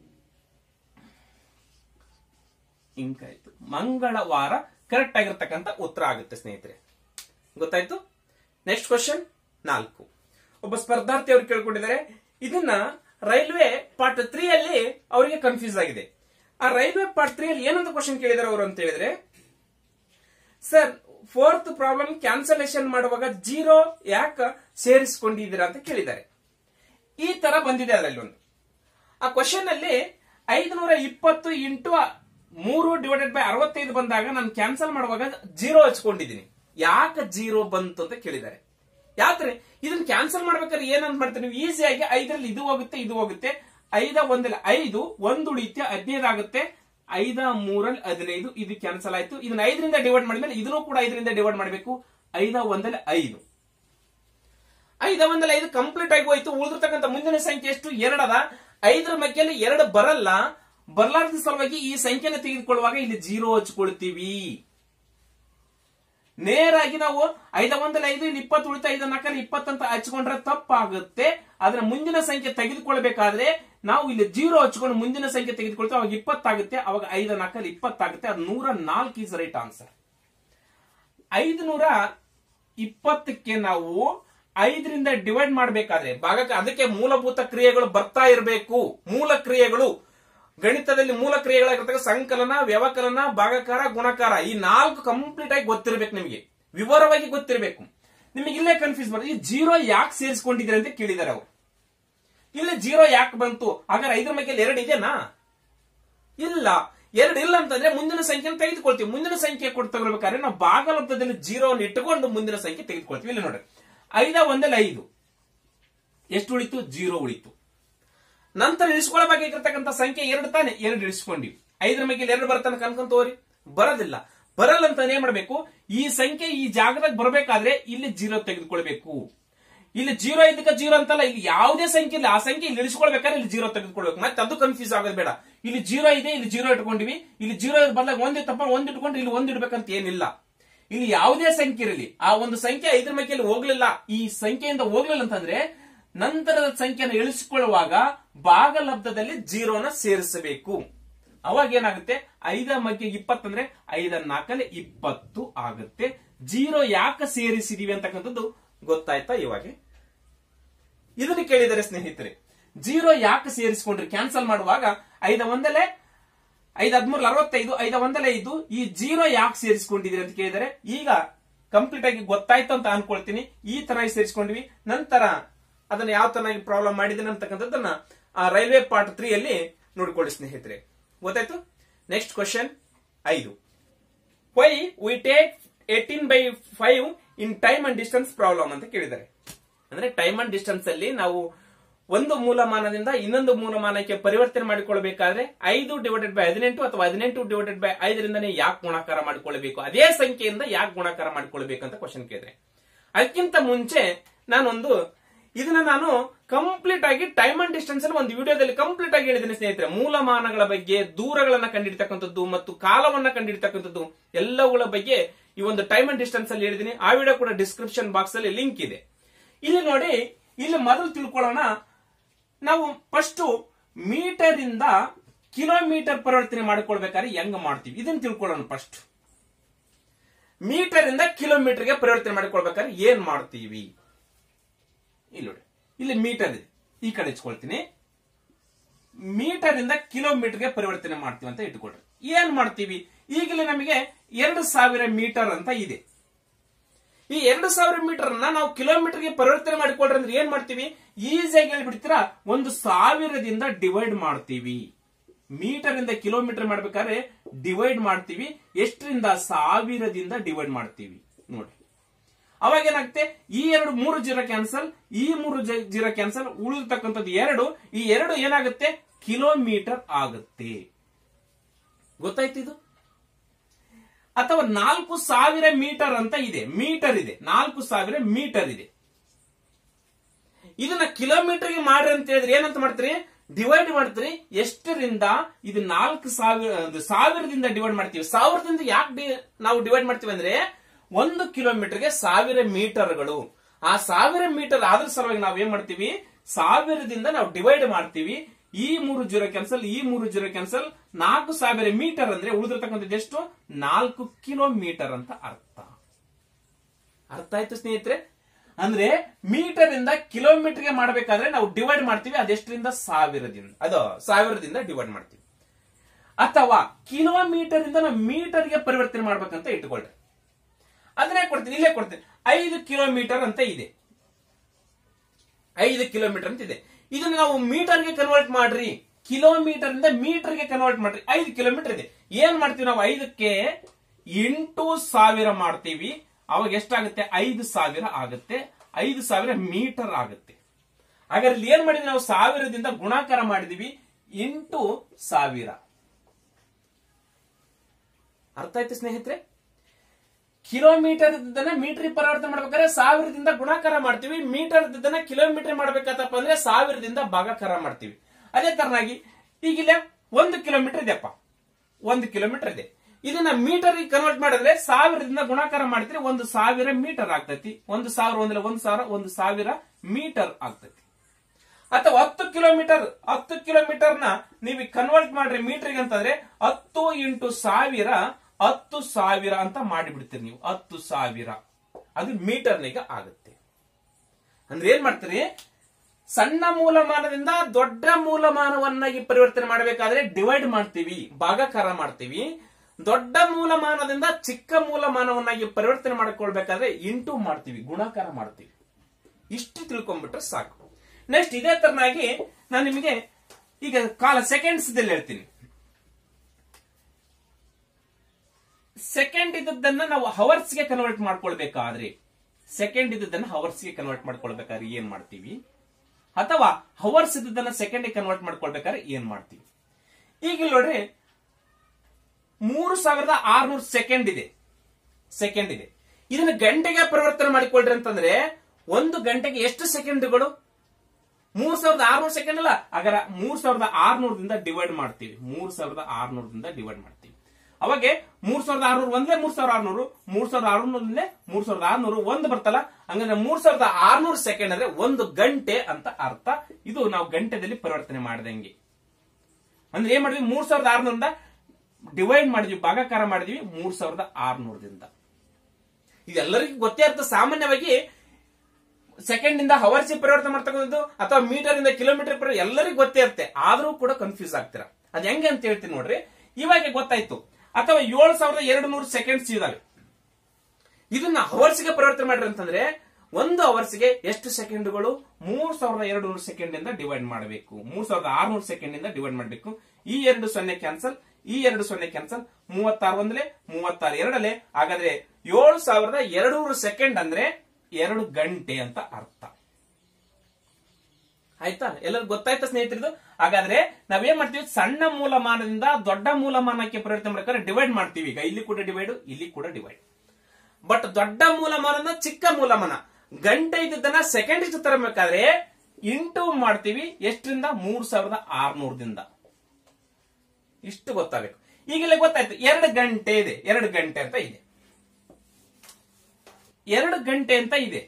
ಇಂಕ್ ಆಯ್ತು ಮಂಗಳವಾರ ಕರೆಕ್ಟ್ ಆಗಿರ್ತಕ್ಕಂಥ ಉತ್ತರ ಆಗುತ್ತೆ ಸ್ನೇಹಿತರೆ ಗೊತ್ತಾಯ್ತು ನೆಕ್ಸ್ಟ್ ಕ್ವಶನ್ ನಾಲ್ಕು ಒಬ್ಬ ಸ್ಪರ್ಧಾರ್ಥಿ ಅವರು ಕೇಳ್ಕೊಂಡಿದ್ದಾರೆ ಇದನ್ನ ರೈಲ್ವೆ ಪಾರ್ಟ್ ತ್ರೀ ಅಲ್ಲಿ ಅವರಿಗೆ ಕನ್ಫ್ಯೂಸ್ ಆಗಿದೆ ಆ ರೈಲ್ವೆ ಪಾರ್ಟ್ ತ್ರೀ ಅಲ್ಲಿ ಏನಂತ ಕ್ವಶನ್ ಕೇಳಿದಾರೆ ಅವರು ಅಂತ ಹೇಳಿದ್ರೆ ಸರ್ ಫೋರ್ತ್ ಪ್ರಾಬ್ಲಮ್ ಕ್ಯಾನ್ಸಲೇಷನ್ ಮಾಡುವಾಗ ಜೀರೋ ಯಾಕ ಸೇರಿಸಿಕೊಂಡಿದ್ದೀರಾ ಅಂತ ಕೇಳಿದ್ದಾರೆ ಈ ತರ ಬಂದಿದೆ ಅದರಲ್ಲಿ ಒಂದು ಆ ಕ್ವಶನ್ ಅಲ್ಲಿ ಐದುನೂರ ಇಪ್ಪತ್ತು ಇಂಟು ಮೂರು ಡಿವೈಡೆಡ್ ಬೈ ಅರವತ್ತೈದು ಬಂದಾಗ ನಾನು ಕ್ಯಾನ್ಸಲ್ ಮಾಡುವಾಗ ಜೀರೋ ಹಚ್ಕೊಂಡಿದ್ದೀನಿ ಯಾಕೆ ಜೀರೋ ಬಂತು ಅಂತ ಕೇಳಿದ್ದಾರೆ ಯಾತ್ರೆ ಇದನ್ನ ಕ್ಯಾನ್ಸಲ್ ಮಾಡ್ಬೇಕಾದ್ರೆ ಏನಂತ ಮಾಡ್ತೀವಿ ನೀವು ಈಸಿಯಾಗಿ ಐದರಲ್ಲಿ ಇದು ಹೋಗುತ್ತೆ ಇದು ಹೋಗುತ್ತೆ ಐದ ಒಂದಲ್ಲಿ ಐದು ಒಂದು ಉಳಿಯುತ್ತೆ ಹದಿನೈದು ಆಗುತ್ತೆ ಐದ ಮೂರಲ್ಲಿ ಹದಿನೈದು ಇದು ಕ್ಯಾನ್ಸಲ್ ಆಯ್ತು ಇದನ್ನ ಐದರಿಂದ ಡಿವೈಡ್ ಮಾಡಿದ್ಮೇಲೆ ಇದನ್ನು ಕೂಡ ಐದರಿಂದ ಡಿವೈಡ್ ಮಾಡಬೇಕು ಐದ ಒಂದಲ್ಲಿ ಐದು ಐದ ಒಂದಲ್ಲಿ ಐದು ಕಂಪ್ಲೀಟ್ ಆಗಿ ಹೋಯ್ತು ಉಳಿದಿರ್ತಕ್ಕಂಥ ಮುಂದಿನ ಸಂಖ್ಯೆ ಎಷ್ಟು ಎರಡದ ಐದರ ಮಧ್ಯದಲ್ಲಿ ಎರಡು ಬರಲ್ಲ ಬರ್ಲಾರ್ದ ಸಲುವಾಗಿ ಈ ಸಂಖ್ಯೆನ ತೆಗೆದುಕೊಳ್ಳುವಾಗ ಇಲ್ಲಿ ಜೀರೋ ಹಚ್ಕೊಳ್ತೀವಿ ನೇರಾಗಿ ನಾವು ಐದ ಒಂದಲ್ಲಿ ಐದು ಇಲ್ಲಿ ಇಪ್ಪತ್ತು ಉಳಿತ ಐದ ನಾಲ್ಕಲ್ಲಿ ಇಪ್ಪತ್ತಂತ ಹಚ್ಕೊಂಡ್ರೆ ತಪ್ಪಾಗುತ್ತೆ ಆದ್ರೆ ಮುಂದಿನ ಸಂಖ್ಯೆ ತೆಗೆದುಕೊಳ್ಬೇಕಾದ್ರೆ ನಾವು ಇಲ್ಲಿ ಜೀರೋ ಹಚ್ಕೊಂಡು ಮುಂದಿನ ಸಂಖ್ಯೆ ತೆಗೆದುಕೊಳ್ತೇವೆ ಅವಾಗ ಇಪ್ಪತ್ತಾಗುತ್ತೆ ಅವಾಗ ಐದ ನಾಲ್ಕಲ್ಲಿ ಇಪ್ಪತ್ತಾಗುತ್ತೆ ಅದು ನೂರ ನಾಲ್ಕು ಈಸ್ ರೈಟ್ ಆನ್ಸರ್ ಐದು ನೂರ ಇಪ್ಪತ್ತಕ್ಕೆ ನಾವು ಐದರಿಂದ ಡಿವೈಡ್ ಮಾಡಬೇಕಾದ್ರೆ ಭಾಗಕ್ಕೆ ಅದಕ್ಕೆ ಮೂಲಭೂತ ಕ್ರಿಯೆಗಳು ಬರ್ತಾ ಇರಬೇಕು ಮೂಲ ಕ್ರಿಯೆಗಳು ಗಣಿತದಲ್ಲಿ ಮೂಲ ಕ್ರಿಯೆಗಳಾಗಿರ್ತಕ್ಕ ಸಂಕಲನ ವ್ಯವಕಲನ ಭಾಗಕಾರ ಗುಣಕಾರ ಈ ನಾಲ್ಕು ಕಂಪ್ಲೀಟ್ ಆಗಿ ಗೊತ್ತಿರಬೇಕು ನಿಮಗೆ ವಿವರವಾಗಿ ಗೊತ್ತಿರಬೇಕು ನಿಮಗೆ ಇಲ್ಲೇ ಕನ್ಫ್ಯೂಸ್ ಬರ್ತದೆ ಈ ಜೀರೋ ಯಾಕೆ ಸೇರಿಸ್ಕೊಂಡಿದ್ರೆ ಅಂತ ಕೇಳಿದ್ದಾರೆ ಅವರು ಇಲ್ಲಿ ಜೀರೋ ಯಾಕೆ ಬಂತು ಹಾಗಾದ್ರೆ ಐದರ ಮೇಲೆ ಎರಡು ಇದೆನಾ ಇಲ್ಲ ಎರಡು ಇಲ್ಲ ಅಂತಂದ್ರೆ ಮುಂದಿನ ಸಂಖ್ಯೆನ ತೆಗೆದುಕೊಳ್ತೀವಿ ಮುಂದಿನ ಸಂಖ್ಯೆ ಕೊಟ್ಟು ತಗೊಳ್ಬೇಕಾದ್ರೆ ನಾವು ಭಾಗಲಬ್ಧದಲ್ಲಿ ಜೀರೋವನ್ನು ಇಟ್ಟುಕೊಂಡು ಮುಂದಿನ ಸಂಖ್ಯೆ ತೆಗೆದುಕೊಳ್ತೀವಿ ಇಲ್ಲಿ ನೋಡ್ರಿ ಐದ ಒಂದಲ್ಲಿ ಐದು ಎಷ್ಟು ಉಳಿತು ಜೀರೋ ಉಳಿತು ನಂತರ ಇಳಿಸ್ಕೊಳ್ಬೇಕಾಗಿರ್ತಕ್ಕಂಥ ಸಂಖ್ಯೆ ಎರಡು ತಾನೆ ಎರಡು ಇಳಿಸ್ಕೊಂಡಿವಿ ಐದರ ಮೇಲೆ ಎರಡು ಬರ್ತಾನೆ ಕನ್ಕೊಂತ ತೋರಿ ಬರೋದಿಲ್ಲ ಬರಲ್ಲ ಅಂತ ಏನ್ ಮಾಡ್ಬೇಕು ಈ ಸಂಖ್ಯೆ ಈ ಜಾಗದಾಗ ಬರಬೇಕಾದ್ರೆ ಇಲ್ಲಿ ಜೀರೋ ತೆಗೆದುಕೊಳ್ಬೇಕು ಇಲ್ಲಿ ಜೀರೋ ಇದಕ್ಕೆ ಜೀರೋ ಅಂತಲ್ಲ ಇಲ್ಲಿ ಯಾವುದೇ ಸಂಖ್ಯೆ ಇಲ್ಲ ಆ ಸಂಖ್ಯೆ ಇಲ್ಲಿ ಇಳಿಸ್ಕೊಳ್ಬೇಕಾದ್ರೆ ಇಲ್ಲಿ ಜೀರೋ ತೆಗೆದುಕೊಳ್ಬೇಕು ಮತ್ತೆ ಅದು ಕನ್ಫ್ಯೂಸ್ ಆಗೋದು ಬೇಡ ಇಲ್ಲಿ ಜೀರೋ ಇದೆ ಇಲ್ಲಿ ಜೀರೋ ಇಟ್ಕೊಂಡಿವಿ ಇಲ್ಲಿ ಜೀರೋ ಬದಲಾಗಿ ಒಂದ್ ತಪ್ಪ ಒಂದ್ ಇಟ್ಕೊಂಡು ಇಲ್ಲಿ ಒಂದ್ ಇಡ್ಬೇಕಂತ ಏನಿಲ್ಲ ಇಲ್ಲಿ ಯಾವುದೇ ಸಂಖ್ಯೆ ಇರಲಿ ಆ ಒಂದು ಸಂಖ್ಯೆ ಐದರ ಮೇಲೆ ಹೋಗ್ಲಿಲ್ಲ ಈ ಸಂಖ್ಯೆಯಿಂದ ಹೋಗ್ಲಿಲ್ಲ ಅಂತಂದ್ರೆ ನಂತರದ ಸಂಖ್ಯೆಯನ್ನು ಇಳಿಸಿಕೊಳ್ಳುವಾಗ ಭಾಗಲಬ್ಧದಲ್ಲಿ ಜೀರೋನ ಸೇರಿಸಬೇಕು ಅವಾಗ ಏನಾಗುತ್ತೆ ಐದ ಮಗ್ಗೆ ಇಪ್ಪತ್ತಂದ್ರೆ ಐದ ನಾಲ್ಕಲ್ಲಿ ಇಪ್ಪತ್ತು ಆಗುತ್ತೆ ಜೀರೋ ಯಾಕೆ ಸೇರಿಸಿದೀವಿ ಅಂತಕ್ಕಂಥದ್ದು ಗೊತ್ತಾಯ್ತಾ ಇವಾಗ ಇದನ್ನು ಕೇಳಿದರೆ ಸ್ನೇಹಿತರೆ ಜೀರೋ ಯಾಕೆ ಸೇರಿಸಿಕೊಂಡ್ರಿ ಕ್ಯಾನ್ಸಲ್ ಮಾಡುವಾಗ ಐದ ಒಂದಲೇ ಐದ್ ಹದ್ಮೂರ್ ಅರವತ್ತೈದು ಐದ ಒಂದಲೇ ಐದು ಈ ಜೀರೋ ಯಾಕೆ ಸೇರಿಸಿಕೊಂಡಿದ್ರಿ ಅಂತ ಕೇಳಿದರೆ ಈಗ ಕಂಪ್ಲೀಟ್ ಆಗಿ ಗೊತ್ತಾಯ್ತು ಅಂತ ಅನ್ಕೊಳ್ತೀನಿ ಈ ತರನಾಗಿ ಸೇರಿಸಿಕೊಂಡ್ವಿ ನಂತರ ಅದನ್ನ ಯಾವ ತರನಾಗಿ ಪ್ರಾಬ್ಲಮ್ ಮಾಡಿದ್ದೇನೆ ಅಂತಕ್ಕಂಥದ್ದನ್ನ ಆ ರೈಲ್ವೆ ಪಾರ್ಟ್ ತ್ರೀ ಅಲ್ಲಿ ನೋಡ್ಕೊಳ್ಳಿ ಸ್ನೇಹಿತರೆ ಗೊತ್ತಾಯ್ತು ನೆಕ್ಸ್ಟ್ ಕ್ವಶನ್ ಐದು why we take eighteen by five in time and distance problem ಅಂತ ಕೇಳಿದ್ದಾರೆ ಅಂದ್ರೆ ಟೈಮ್ ಅಂಡ್ ಡಿಸ್ಟೆನ್ಸ್ ಅಲ್ಲಿ ನಾವು ಒಂದು ಮೂಲಮಾನದಿಂದ ಇನ್ನೊಂದು ಮೂಲಮಾನಕ್ಕೆ ಪರಿವರ್ತನೆ ಮಾಡಿಕೊಳ್ಳಬೇಕಾದ್ರೆ ಐದು ಡಿವೈಡೆಡ್ ಬೈ ಹದಿನೆಂಟು ಅಥವಾ ಹದಿನೆಂಟು ಡಿವೈಡೆಡ್ ಬೈ ಐದರಿಂದನೇ ಯಾಕೆ ಗುಣಾಕಾರ ಮಾಡಿಕೊಳ್ಳಬೇಕು ಅದೇ ಸಂಖ್ಯೆಯಿಂದ ಯಾಕೆ ಗುಣಾಕಾರ ಮಾಡಿಕೊಳ್ಳಬೇಕು ಅಂತ ಕ್ವಶನ್ ಕೇಳಿದ್ರೆ ಅದಕ್ಕಿಂತ ಮುಂಚೆ ನಾನೊಂದು ಇದನ್ನ ನಾನು ಕಂಪ್ಲೀಟ್ ಆಗಿ ಟೈಮ್ ಅಂಡ್ ಡಿಸ್ಟೆನ್ಸ್ ಅಲ್ಲಿ ಒಂದು ವಿಡಿಯೋದಲ್ಲಿ ಕಂಪ್ಲೀಟ್ ಆಗಿ ಹೇಳಿದ್ದೀನಿ ಸ್ನೇಹಿತರೆ ಮೂಲಮಾನಗಳ ಬಗ್ಗೆ ದೂರಗಳನ್ನ ಕಂಡಿಡ್ತಕ್ಕಂಥದ್ದು ಮತ್ತು ಕಾಲವನ್ನ ಕಂಡಿಡ್ತಕ್ಕಂಥದ್ದು ಎಲ್ಲವುಗಳ ಬಗ್ಗೆ ಈ ಒಂದು ಟೈಮ್ ಅಂಡ್ ಡಿಸ್ಟೆನ್ಸ್ ಅಲ್ಲಿ ಹೇಳಿದ್ದೀನಿ ಆ ವಿಡಿಯೋ ಕೂಡ ಡಿಸ್ಕ್ರಿಪ್ಷನ್ ಬಾಕ್ಸ್ ಅಲ್ಲಿ ಲಿಂಕ್ ಇದೆ ಇಲ್ಲಿ ನೋಡಿ ಇಲ್ಲಿ ಮೊದಲು ತಿಳ್ಕೊಳ್ಳೋಣ ನಾವು ಫಸ್ಟ್ ಮೀಟರ್ ಇಂದ ಕಿಲೋಮೀಟರ್ ಪರಿವರ್ತನೆ ಮಾಡಿಕೊಳ್ಬೇಕಾದ್ರೆ ಹೆಂಗ್ ಮಾಡ್ತೀವಿ ಇದನ್ನ ತಿಳ್ಕೊಳ್ಳೋಣ ಫಸ್ಟ್ ಮೀಟರ್ ಇಂದ ಕಿಲೋಮೀಟರ್ಗೆ ಪರಿವರ್ತನೆ ಮಾಡಿಕೊಳ್ಬೇಕಾದ್ರೆ ಏನ್ ಮಾಡ್ತೀವಿ ಇಲ್ಲಿ ನೋಡಿ ಇಲ್ಲಿ ಮೀಟರ್ ಇದೆ ಈ ಕಡೆ ಇಚ್ಕೊಳ್ತೀನಿ ಮೀಟರ್ ಇಂದ ಕಿಲೋಮೀಟರ್ಗೆ ಪರಿವರ್ತನೆ ಮಾಡ್ತೀವಿ ಅಂತ ಇಟ್ಕೊಳ್ರಿ ಏನ್ ಮಾಡ್ತೀವಿ ಈಗಲೇ ನಮಗೆ ಎರಡು ಸಾವಿರ ಮೀಟರ್ ಅಂತ ಇದೆ ಈ ಎರಡು ಸಾವಿರ ಮೀಟರ್ ಅನ್ನ ನಾವು ಕಿಲೋಮೀಟರ್ಗೆ ಪರಿವರ್ತನೆ ಮಾಡಿಕೊಳ್ರಿ ಅಂದ್ರೆ ಏನ್ ಮಾಡ್ತೀವಿ ಈಸಿಯಾಗಿ ಹೇಳ್ಬಿಡ್ತೀರಾ ಒಂದು ಸಾವಿರದಿಂದ ಡಿವೈಡ್ ಮಾಡ್ತೀವಿ ಮೀಟರ್ ಇಂದ ಕಿಲೋಮೀಟರ್ ಮಾಡ್ಬೇಕಾದ್ರೆ ಡಿವೈಡ್ ಮಾಡ್ತೀವಿ ಎಷ್ಟರಿಂದ ಸಾವಿರದಿಂದ ಡಿವೈಡ್ ಮಾಡ್ತೀವಿ ನೋಡಿ ಅವಾಗ ಏನಾಗುತ್ತೆ ಈ ಎರಡು ಮೂರು ಜೀರೋ ಕ್ಯಾನ್ಸಲ್ ಈ ಮೂರು ಜೀರೋ ಕ್ಯಾನ್ಸಲ್ ಉಳಿದತಕ್ಕಂಥದ್ದು ಎರಡು ಈ ಎರಡು ಏನಾಗುತ್ತೆ ಕಿಲೋಮೀಟರ್ ಆಗುತ್ತೆ ಗೊತ್ತಾಯ್ತು ಇದು ಅಥವಾ ನಾಲ್ಕು ಸಾವಿರ ಮೀಟರ್ ಅಂತ ಇದೆ ಮೀಟರ್ ಇದೆ ನಾಲ್ಕು ಸಾವಿರ ಮೀಟರ್ ಇದೆ ಇದನ್ನ ಕಿಲೋಮೀಟರ್ಗೆ ಮಾಡ್ರಿ ಅಂತ ಹೇಳಿದ್ರೆ ಏನಂತ ಮಾಡ್ತೀರಿ ಡಿವೈಡ್ ಮಾಡ್ತೀರಿ ಎಷ್ಟರಿಂದ ಇದು ನಾಲ್ಕು ಸಾವಿರ ಒಂದು ಸಾವಿರದಿಂದ ಡಿವೈಡ್ ಮಾಡ್ತೀವಿ ಸಾವಿರದಿಂದ ಯಾಕೆ ನಾವು ಡಿವೈಡ್ ಮಾಡ್ತೀವಿ ಅಂದ್ರೆ ಒಂದು ಕಿಲೋಮೀಟರ್ಗೆ ಸಾವಿರ ಮೀಟರ್ಗಳು ಆ ಸಾವಿರ ಮೀಟರ್ ಆದ್ರ ಸಲುವಾಗಿ ನಾವು ಏನ್ ಮಾಡ್ತೀವಿ ಸಾವಿರದಿಂದ ನಾವು ಡಿವೈಡ್ ಮಾಡ್ತೀವಿ ಈ ಮೂರು ಜೀರೋ ಕ್ಯಾನ್ಸಲ್ ಈ ಮೂರು ಜೀರೋ ಕ್ಯಾನ್ಸಲ್ ನಾಲ್ಕು ಸಾವಿರ ಮೀಟರ್ ಅಂದ್ರೆ ಉಳಿದಿರ್ತಕ್ಕಂಥದ್ದು ಎಷ್ಟು ನಾಲ್ಕು ಕಿಲೋಮೀಟರ್ ಅಂತ ಅರ್ಥ ಅರ್ಥ ಆಯ್ತು ಸ್ನೇಹಿತರೆ ಅಂದ್ರೆ ಮೀಟರ್ ಇಂದ ಕಿಲೋಮೀಟರ್ಗೆ ಮಾಡಬೇಕಾದ್ರೆ ನಾವು ಡಿವೈಡ್ ಮಾಡ್ತೀವಿ ಅದೆಷ್ಟರಿಂದ ಸಾವಿರದಿಂದ ಅದು ಸಾವಿರದಿಂದ ಡಿವೈಡ್ ಮಾಡ್ತೀವಿ ಅಥವಾ ಕಿಲೋಮೀಟರ್ ಇಂದ ನಾವು ಮೀಟರ್ಗೆ ಪರಿವರ್ತನೆ ಮಾಡ್ಬೇಕಂತ ಇಟ್ಕೊಳ್ರಿ ಅದನ್ನೇ ಕೊಡ್ತೀನಿ ಇಲ್ಲೇ ಕೊಡ್ತೀನಿ ಐದು ಕಿಲೋಮೀಟರ್ ಅಂತ ಇದೆ ಐದು ಕಿಲೋಮೀಟರ್ ಅಂತ ಇದೆ ಇದನ್ನ ನಾವು ಮೀಟರ್ಗೆ ಕನ್ವರ್ಟ್ ಮಾಡ್ರಿ ಕಿಲೋಮೀಟರ್ ಇಂದ ಮೀಟರ್ಗೆ ಕನ್ವರ್ಟ್ ಮಾಡ್ರಿ ಐದು ಕಿಲೋಮೀಟರ್ ಇದೆ ಏನ್ ಮಾಡ್ತೀವಿ ನಾವು ಐದಕ್ಕೆ ಎಂಟು ಸಾವಿರ ಮಾಡ್ತೀವಿ ಅವಾಗ ಎಷ್ಟಾಗುತ್ತೆ ಐದು ಸಾವಿರ ಆಗುತ್ತೆ ಐದು ಸಾವಿರ ಮೀಟರ್ ಆಗುತ್ತೆ ಹಾಗಾದ್ರೆ ಇಲ್ಲಿ ಏನ್ ಮಾಡಿದ್ವಿ ನಾವು ಸಾವಿರದಿಂದ ಗುಣಾಕಾರ ಮಾಡಿದೀವಿ ಎಂಟು ಸಾವಿರ ಅರ್ಥ ಆಯ್ತು ಸ್ನೇಹಿತರೆ ಕಿಲೋಮೀಟರ್ ಇದ್ದನ್ನ ಮೀಟರ್ ಪರಿವರ್ತನೆ ಮಾಡ್ಬೇಕಾದ್ರೆ ಸಾವಿರದಿಂದ ಗುಣಾಕಾರ ಮಾಡ್ತೀವಿ ಮೀಟರ್ ಇದ್ದನ್ನ ಕಿಲೋಮೀಟರ್ ಮಾಡ್ಬೇಕಂತಪ್ಪ ಅಂದ್ರೆ ಸಾವಿರದಿಂದ ಭಾಗಾಕಾರ ಮಾಡ್ತೀವಿ ಅದೇ ತರನಾಗಿ ಈಗಿಲ್ಲ ಒಂದು ಕಿಲೋಮೀಟರ್ ಇದೆಪ್ಪ ಒಂದು ಕಿಲೋಮೀಟರ್ ಇದೆ ಇದನ್ನ ಮೀಟರ್ ಕನ್ವರ್ಟ್ ಮಾಡಿದ್ರೆ ಸಾವಿರದಿಂದ ಗುಣಾಕಾರ ಮಾಡಿದ್ರೆ ಒಂದು ಸಾವಿರ ಮೀಟರ್ ಆಗ್ತೈತಿ ಒಂದು ಸಾವಿರ ಒಂದಿಲ್ಲ ಒಂದು ಸಾವಿರ ಒಂದು ಸಾವಿರ ಮೀಟರ್ ಆಗ್ತೈತಿ ಅಥವಾ ಹತ್ತು ಕಿಲೋಮೀಟರ್ ಹತ್ತು ಕಿಲೋಮೀಟರ್ ನ ನೀವು ಕನ್ವರ್ಟ್ ಮಾಡ್ರಿ ಮೀಟರ್ಗೆ ಅಂತಂದ್ರೆ ಹತ್ತು ಇಂಟು ಸಾವಿರ ಹತ್ತು ಸಾವಿರ ಅಂತ ಮಾಡಿಬಿಡ್ತೀರಿ ನೀವು ಹತ್ತು ಸಾವಿರ ಅದು ಮೀಟರ್ನಿಗೆ ಆಗುತ್ತೆ ಅಂದ್ರೆ ಏನ್ ಮಾಡ್ತೀರಿ ಸಣ್ಣ ಮೂಲಮಾನದಿಂದ ದೊಡ್ಡ ಮೂಲಮಾನವನ್ನಾಗಿ ಪರಿವರ್ತನೆ ಮಾಡಬೇಕಾದ್ರೆ ಡಿವೈಡ್ ಮಾಡ್ತೀವಿ ಭಾಗಾಕಾರ ಮಾಡ್ತೀವಿ ದೊಡ್ಡ ಮೂಲಮಾನದಿಂದ ಚಿಕ್ಕ ಮೂಲಮಾನವನ್ನಾಗಿ ಪರಿವರ್ತನೆ ಮಾಡಿಕೊಳ್ಬೇಕಾದ್ರೆ ಇಂಟು ಮಾಡ್ತೀವಿ ಗುಣಾಕಾರ ಮಾಡ್ತೀವಿ ಇಷ್ಟು ತಿಳ್ಕೊಂಡ್ಬಿಟ್ರೆ ಸಾಕು ನೆಕ್ಸ್ಟ್ ಇದೇ ತರನಾಗಿ ನಾನು ನಿಮಗೆ ಈಗ ಕಾಲ ಸೆಕೆಂಡ್ಸ್ ಹೇಳ್ತೀನಿ ಸೆಕೆಂಡ್ ಇದ್ದದ್ದನ್ನ ನಾವು ಹವರ್ಸ್ ಗೆ ಕನ್ವರ್ಟ್ ಮಾಡ್ಕೊಳ್ಬೇಕಾದ್ರೆ ಸೆಕೆಂಡ್ ಇದ್ದದ್ದನ್ನ ಹವರ್ಸ್ ಗೆ ಕನ್ವರ್ಟ್ ಮಾಡ್ಕೊಳ್ಬೇಕಾದ್ರೆ ಏನ್ ಮಾಡ್ತೀವಿ ಅಥವಾ ಹವರ್ಸ್ ಇದ್ದದ್ದನ್ನ ಸೆಕೆಂಡ್ ಕನ್ವರ್ಟ್ ಮಾಡ್ಕೊಳ್ಬೇಕಾದ್ರೆ ಏನ್ ಮಾಡ್ತೀವಿ ಈಗ ಇಲ್ಲಿ ನೋಡ್ರಿ ಮೂರು ಸಾವಿರದ ಆರ್ನೂರು ಸೆಕೆಂಡ್ ಇದೆ ಸೆಕೆಂಡ್ ಇದೆ ಇದನ್ನ ಗಂಟೆಗೆ ಪರಿವರ್ತನೆ ಮಾಡಿಕೊಳ್ರಿ ಅಂತಂದ್ರೆ ಒಂದು ಗಂಟೆಗೆ ಎಷ್ಟು ಸೆಕೆಂಡ್ಗಳು ಮೂರ್ ಸಾವಿರದ ಆರ್ನೂರು ಸೆಕೆಂಡ್ ಅಲ್ಲ ಹಾಗಾದ್ರೆ ಮೂರ್ ಸಾವಿರದ ಆರ್ನೂರದಿಂದ ಡಿವೈಡ್ ಮಾಡ್ತೀವಿ ಮೂರ್ ಸಾವಿರದ ಆರ್ನೂರದಿಂದ ಡಿವೈಡ್ ಮಾಡ್ತೀವಿ ಅವಾಗೆ ಮೂರ್ ಸಾವಿರದ ಆರ್ನೂರು ಒಂದೇ ಮೂರ್ ಸಾವಿರದ ಆರ್ನೂರು ಮೂರ್ ಸಾವಿರದ ಆರ್ನೂರಲ್ಲೇ ಮೂರ್ ಸಾವಿರದ ಆರ್ನೂರು ಒಂದು ಬರ್ತಲ್ಲ ಹಂಗಂದ್ರೆ ಮೂರ್ ಸಾವಿರದ ಆರ್ನೂರು ಸೆಕೆಂಡ್ ಅಂದ್ರೆ ಒಂದು ಗಂಟೆ ಅಂತ ಅರ್ಥ ಇದು ನಾವು ಗಂಟೆದಲ್ಲಿ ಪರಿವರ್ತನೆ ಮಾಡಿದಂಗೆ ಅಂದ್ರೆ ಏನ್ ಮಾಡಿದ್ವಿ ಮೂರ್ ಸಾವಿರದ ಆರ್ನೂರಿಂದ ಡಿವೈಡ್ ಮಾಡಿದ್ವಿ ಭಾಗಾಕಾರ ಮಾಡಿದ್ವಿ ಮೂರ್ ಸಾವಿರದ ಆರ್ನೂರದಿಂದ ಇದೆಲ್ಲರಿಗೂ ಗೊತ್ತೇ ಇರ್ತದೆ ಸಾಮಾನ್ಯವಾಗಿ ಸೆಕೆಂಡ್ ಇಂದ ಹವರ್ಸ್ ಪರಿವರ್ತನೆ ಮಾಡ್ತಕ್ಕಂಥದ್ದು ಅಥವಾ ಮೀಟರ್ ಇಂದ ಕಿಲೋಮೀಟರ್ ಪರಿವರ್ತನೆ ಎಲ್ಲರಿಗೂ ಗೊತ್ತೇ ಇರುತ್ತೆ ಆದ್ರೂ ಕೂಡ ಕನ್ಫ್ಯೂಸ್ ಆಗ್ತೀರಾ ಅದ್ ಹೆಂಗೆ ಅಂತ ಹೇಳ್ತೀನಿ ನೋಡ್ರಿ ಇವಾಗ ಗೊತ್ತಾಯ್ತು ಅಥವಾ ಏಳು ಸಾವಿರದ ಎರಡು ನೂರು ಸೆಕೆಂಡ್ಸ್ ಇದಾವೆ ಇದನ್ನ ಹವರ್ಸ್ಗೆ ಪರಿವರ್ತನೆ ಮಾಡ್ರಿ ಅಂತಂದ್ರೆ ಒಂದು ಅವರ್ಸ್ಗೆ ಎಷ್ಟು ಸೆಕೆಂಡ್ಗಳು ಮೂರ್ ಸಾವಿರದ ಎರಡು ನೂರು ಸೆಕೆಂಡ್ ಇಂದ ಡಿವೈಡ್ ಮಾಡಬೇಕು ಮೂರ್ ಸಾವಿರದ ಆರ್ನೂರು ಸೆಕೆಂಡ್ ಇಂದ ಡಿವೈಡ್ ಮಾಡಬೇಕು ಈ ಎರಡು ಸೊನ್ನೆ ಕ್ಯಾನ್ಸಲ್ ಈ ಎರಡು ಸೊನ್ನೆ ಕ್ಯಾನ್ಸಲ್ ಮೂವತ್ತಾರು ಒಂದಲೇ ಮೂವತ್ತಾರು ಎರಡಲೆ ಹಾಗಾದ್ರೆ ಏಳು ಸಾವಿರದ ಎರಡು ನೂರು ಸೆಕೆಂಡ್ ಅಂದ್ರೆ ಎರಡು ಗಂಟೆ ಅಂತ ಅರ್ಥ ಆಯ್ತಾ ಎಲ್ಲರಿಗೂ ಗೊತ್ತಾಯ್ತಾ ಸ್ನೇಹಿತರಿದು ಹಾಗಾದ್ರೆ ನಾವೇನ್ ಮಾಡ್ತೀವಿ ಸಣ್ಣ ಮೂಲಮಾನದಿಂದ ದೊಡ್ಡ ಮೂಲಮಾನಕ್ಕೆ ಪರಿವರ್ತನೆ ಮಾಡ್ಬೇಕಾದ್ರೆ ಡಿವೈಡ್ ಮಾಡ್ತೀವಿ ಈಗ ಇಲ್ಲಿ ಕೂಡ ಡಿವೈಡ್ ಇಲ್ಲಿ ಕೂಡ ಡಿವೈಡ್ ಬಟ್ ದೊಡ್ಡ ಮೂಲಮಾನದಿಂದ ಚಿಕ್ಕ ಮೂಲಮಾನ ಗಂಟೆ ಇದ್ದದನ್ನ ಸೆಕೆಂಡ್ ಇಷ್ಟು ತರಬೇಕಾದ್ರೆ ಇಂಟು ಮಾಡ್ತೀವಿ ಎಷ್ಟರಿಂದ ಮೂರ್ ಸಾವಿರದ ಆರ್ನೂರದಿಂದ ಇಷ್ಟು ಗೊತ್ತಾಗಬೇಕು ಈಗ ಇಲ್ಲಿ ಗೊತ್ತಾಯ್ತು ಎರಡು ಗಂಟೆ ಇದೆ ಎರಡು ಗಂಟೆ ಅಂತ ಇದೆ ಎರಡು ಗಂಟೆ ಅಂತ ಇದೆ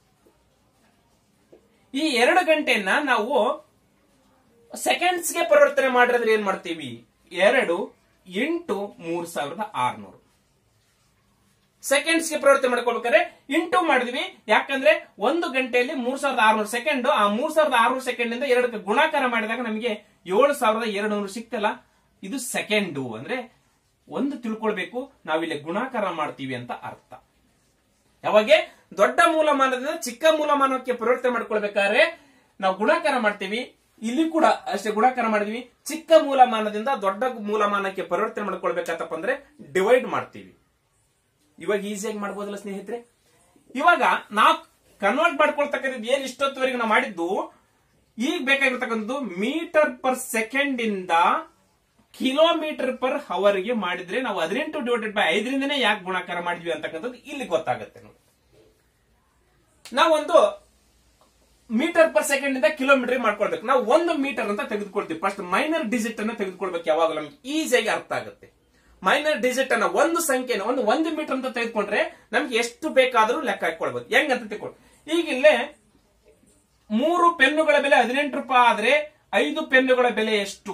ಈ ಎರಡು ಗಂಟೆಯನ್ನ ನಾವು ಸೆಕೆಂಡ್ಸ್ಗೆ ಪರಿವರ್ತನೆ ಮಾಡಿದ್ರೆ ಏನ್ ಮಾಡ್ತೀವಿ ಎರಡು ಇಂಟು ಮೂರ್ ಸಾವಿರದ ಆರ್ನೂರು ಸೆಕೆಂಡ್ಸ್ಗೆ ಪರಿವರ್ತನೆ ಮಾಡ್ಕೊಳ್ಬೇಕಾದ್ರೆ ಇಂಟು ಮಾಡಿದ್ವಿ ಯಾಕಂದ್ರೆ ಒಂದು ಗಂಟೆಯಲ್ಲಿ ಮೂರ್ ಸಾವಿರದ ಆರ್ನೂರು ಸೆಕೆಂಡ್ ಆ ಮೂರ್ ಸಾವಿರದ ಆರ್ನೂರು ಸೆಕೆಂಡ್ ಇಂದ ಎರಡಕ್ಕೆ ಗುಣಾಕಾರ ಮಾಡಿದಾಗ ನಮಗೆ ಏಳು ಸಾವಿರದ ಎರಡು ನೂರು ಸಿಕ್ತಲ್ಲ ಇದು ಸೆಕೆಂಡು ಅಂದ್ರೆ ಒಂದು ತಿಳ್ಕೊಳ್ಬೇಕು ನಾವಿಲ್ಲಿ ಗುಣಾಕಾರ ಮಾಡ್ತೀವಿ ಅಂತ ಅರ್ಥ ಯಾವಾಗೆ ದೊಡ್ಡ ಮೂಲಮಾನದಿಂದ ಚಿಕ್ಕ ಮೂಲಮಾನಕ್ಕೆ ಪರಿವರ್ತನೆ ಮಾಡ್ಕೊಳ್ಬೇಕಾದ್ರೆ ನಾವು ಗುಣಾಕಾರ ಮಾಡ್ತೀವಿ ಇಲ್ಲಿ ಕೂಡ ಅಷ್ಟೇ ಗುಣಾಕಾರ ಮಾಡಿದ್ವಿ ಚಿಕ್ಕ ಮೂಲಮಾನದಿಂದ ದೊಡ್ಡ ಮೂಲಮಾನಕ್ಕೆ ಪರಿವರ್ತನೆ ಮಾಡ್ಕೊಳ್ಬೇಕಂತಪ್ಪ ಅಂದ್ರೆ ಡಿವೈಡ್ ಮಾಡ್ತೀವಿ ಇವಾಗ ಈಸಿಯಾಗಿ ಮಾಡ್ಬೋದಲ್ಲ ಸ್ನೇಹಿತರೆ ಇವಾಗ ನಾವು ಕನ್ವರ್ಟ್ ಮಾಡ್ಕೊಳ್ತಕ್ಕಂಥದ್ದು ಏನ್ ಇಷ್ಟೊತ್ತುವರೆಗೆ ನಾವು ಮಾಡಿದ್ದು ಈಗ ಬೇಕಾಗಿರ್ತಕ್ಕಂಥದ್ದು ಮೀಟರ್ ಪರ್ ಸೆಕೆಂಡ್ ಇಂದ ಕಿಲೋಮೀಟರ್ ಪರ್ ಅವರ್ಗೆ ಮಾಡಿದ್ರೆ ನಾವು ಹದಿನೆಂಟು ಡಿವೈಡೆಡ್ ಬೈ ಐದರಿಂದನೇ ಯಾಕೆ ಗುಣಾಕಾರ ಮಾಡಿದ್ವಿ ಅಂತಕ್ಕಂಥದ್ದು ಇಲ್ಲಿ ಗೊತ್ತಾಗುತ್ತೆ ನೋಡಿ ನಾವೊಂದು ಮೀಟರ್ ಪರ್ ಸೆಕೆಂಡ್ ಇಂದ ಕಿಲೋಮೀಟರ್ ಮಾಡ್ಕೊಳ್ಬೇಕು ನಾವು ಒಂದು ಮೀಟರ್ ಅಂತ ತೆಗೆದುಕೊಳ್ತೀವಿ ಫಸ್ಟ್ ಮೈನರ್ ಡಿಜಿಟ್ ಅನ್ನ ತೆಗೆದುಕೊಳ್ಬೇಕು ಯಾವಾಗ ನಮ್ಗೆ ಈಸಿಯಾಗಿ ಅರ್ಥ ಆಗುತ್ತೆ ಮೈನರ್ ಡಿಜಿಟ್ ಅನ್ನ ಒಂದು ಸಂಖ್ಯೆನ ಒಂದು ಒಂದು ಮೀಟರ್ ಅಂತ ತೆಗೆದುಕೊಂಡ್ರೆ ನಮ್ಗೆ ಎಷ್ಟು ಬೇಕಾದರೂ ಲೆಕ್ಕ ಹಾಕೊಳ್ಬಹುದು ಹೆಂಗಂತ ತಿಳ್ಕೊಂಡು ಈಗ ಇಲ್ಲೇ ಮೂರು ಪೆನ್ನುಗಳ ಬೆಲೆ ಹದಿನೆಂಟು ರೂಪಾಯಿ ಆದ್ರೆ ಐದು ಪೆನ್ನುಗಳ ಬೆಲೆ ಎಷ್ಟು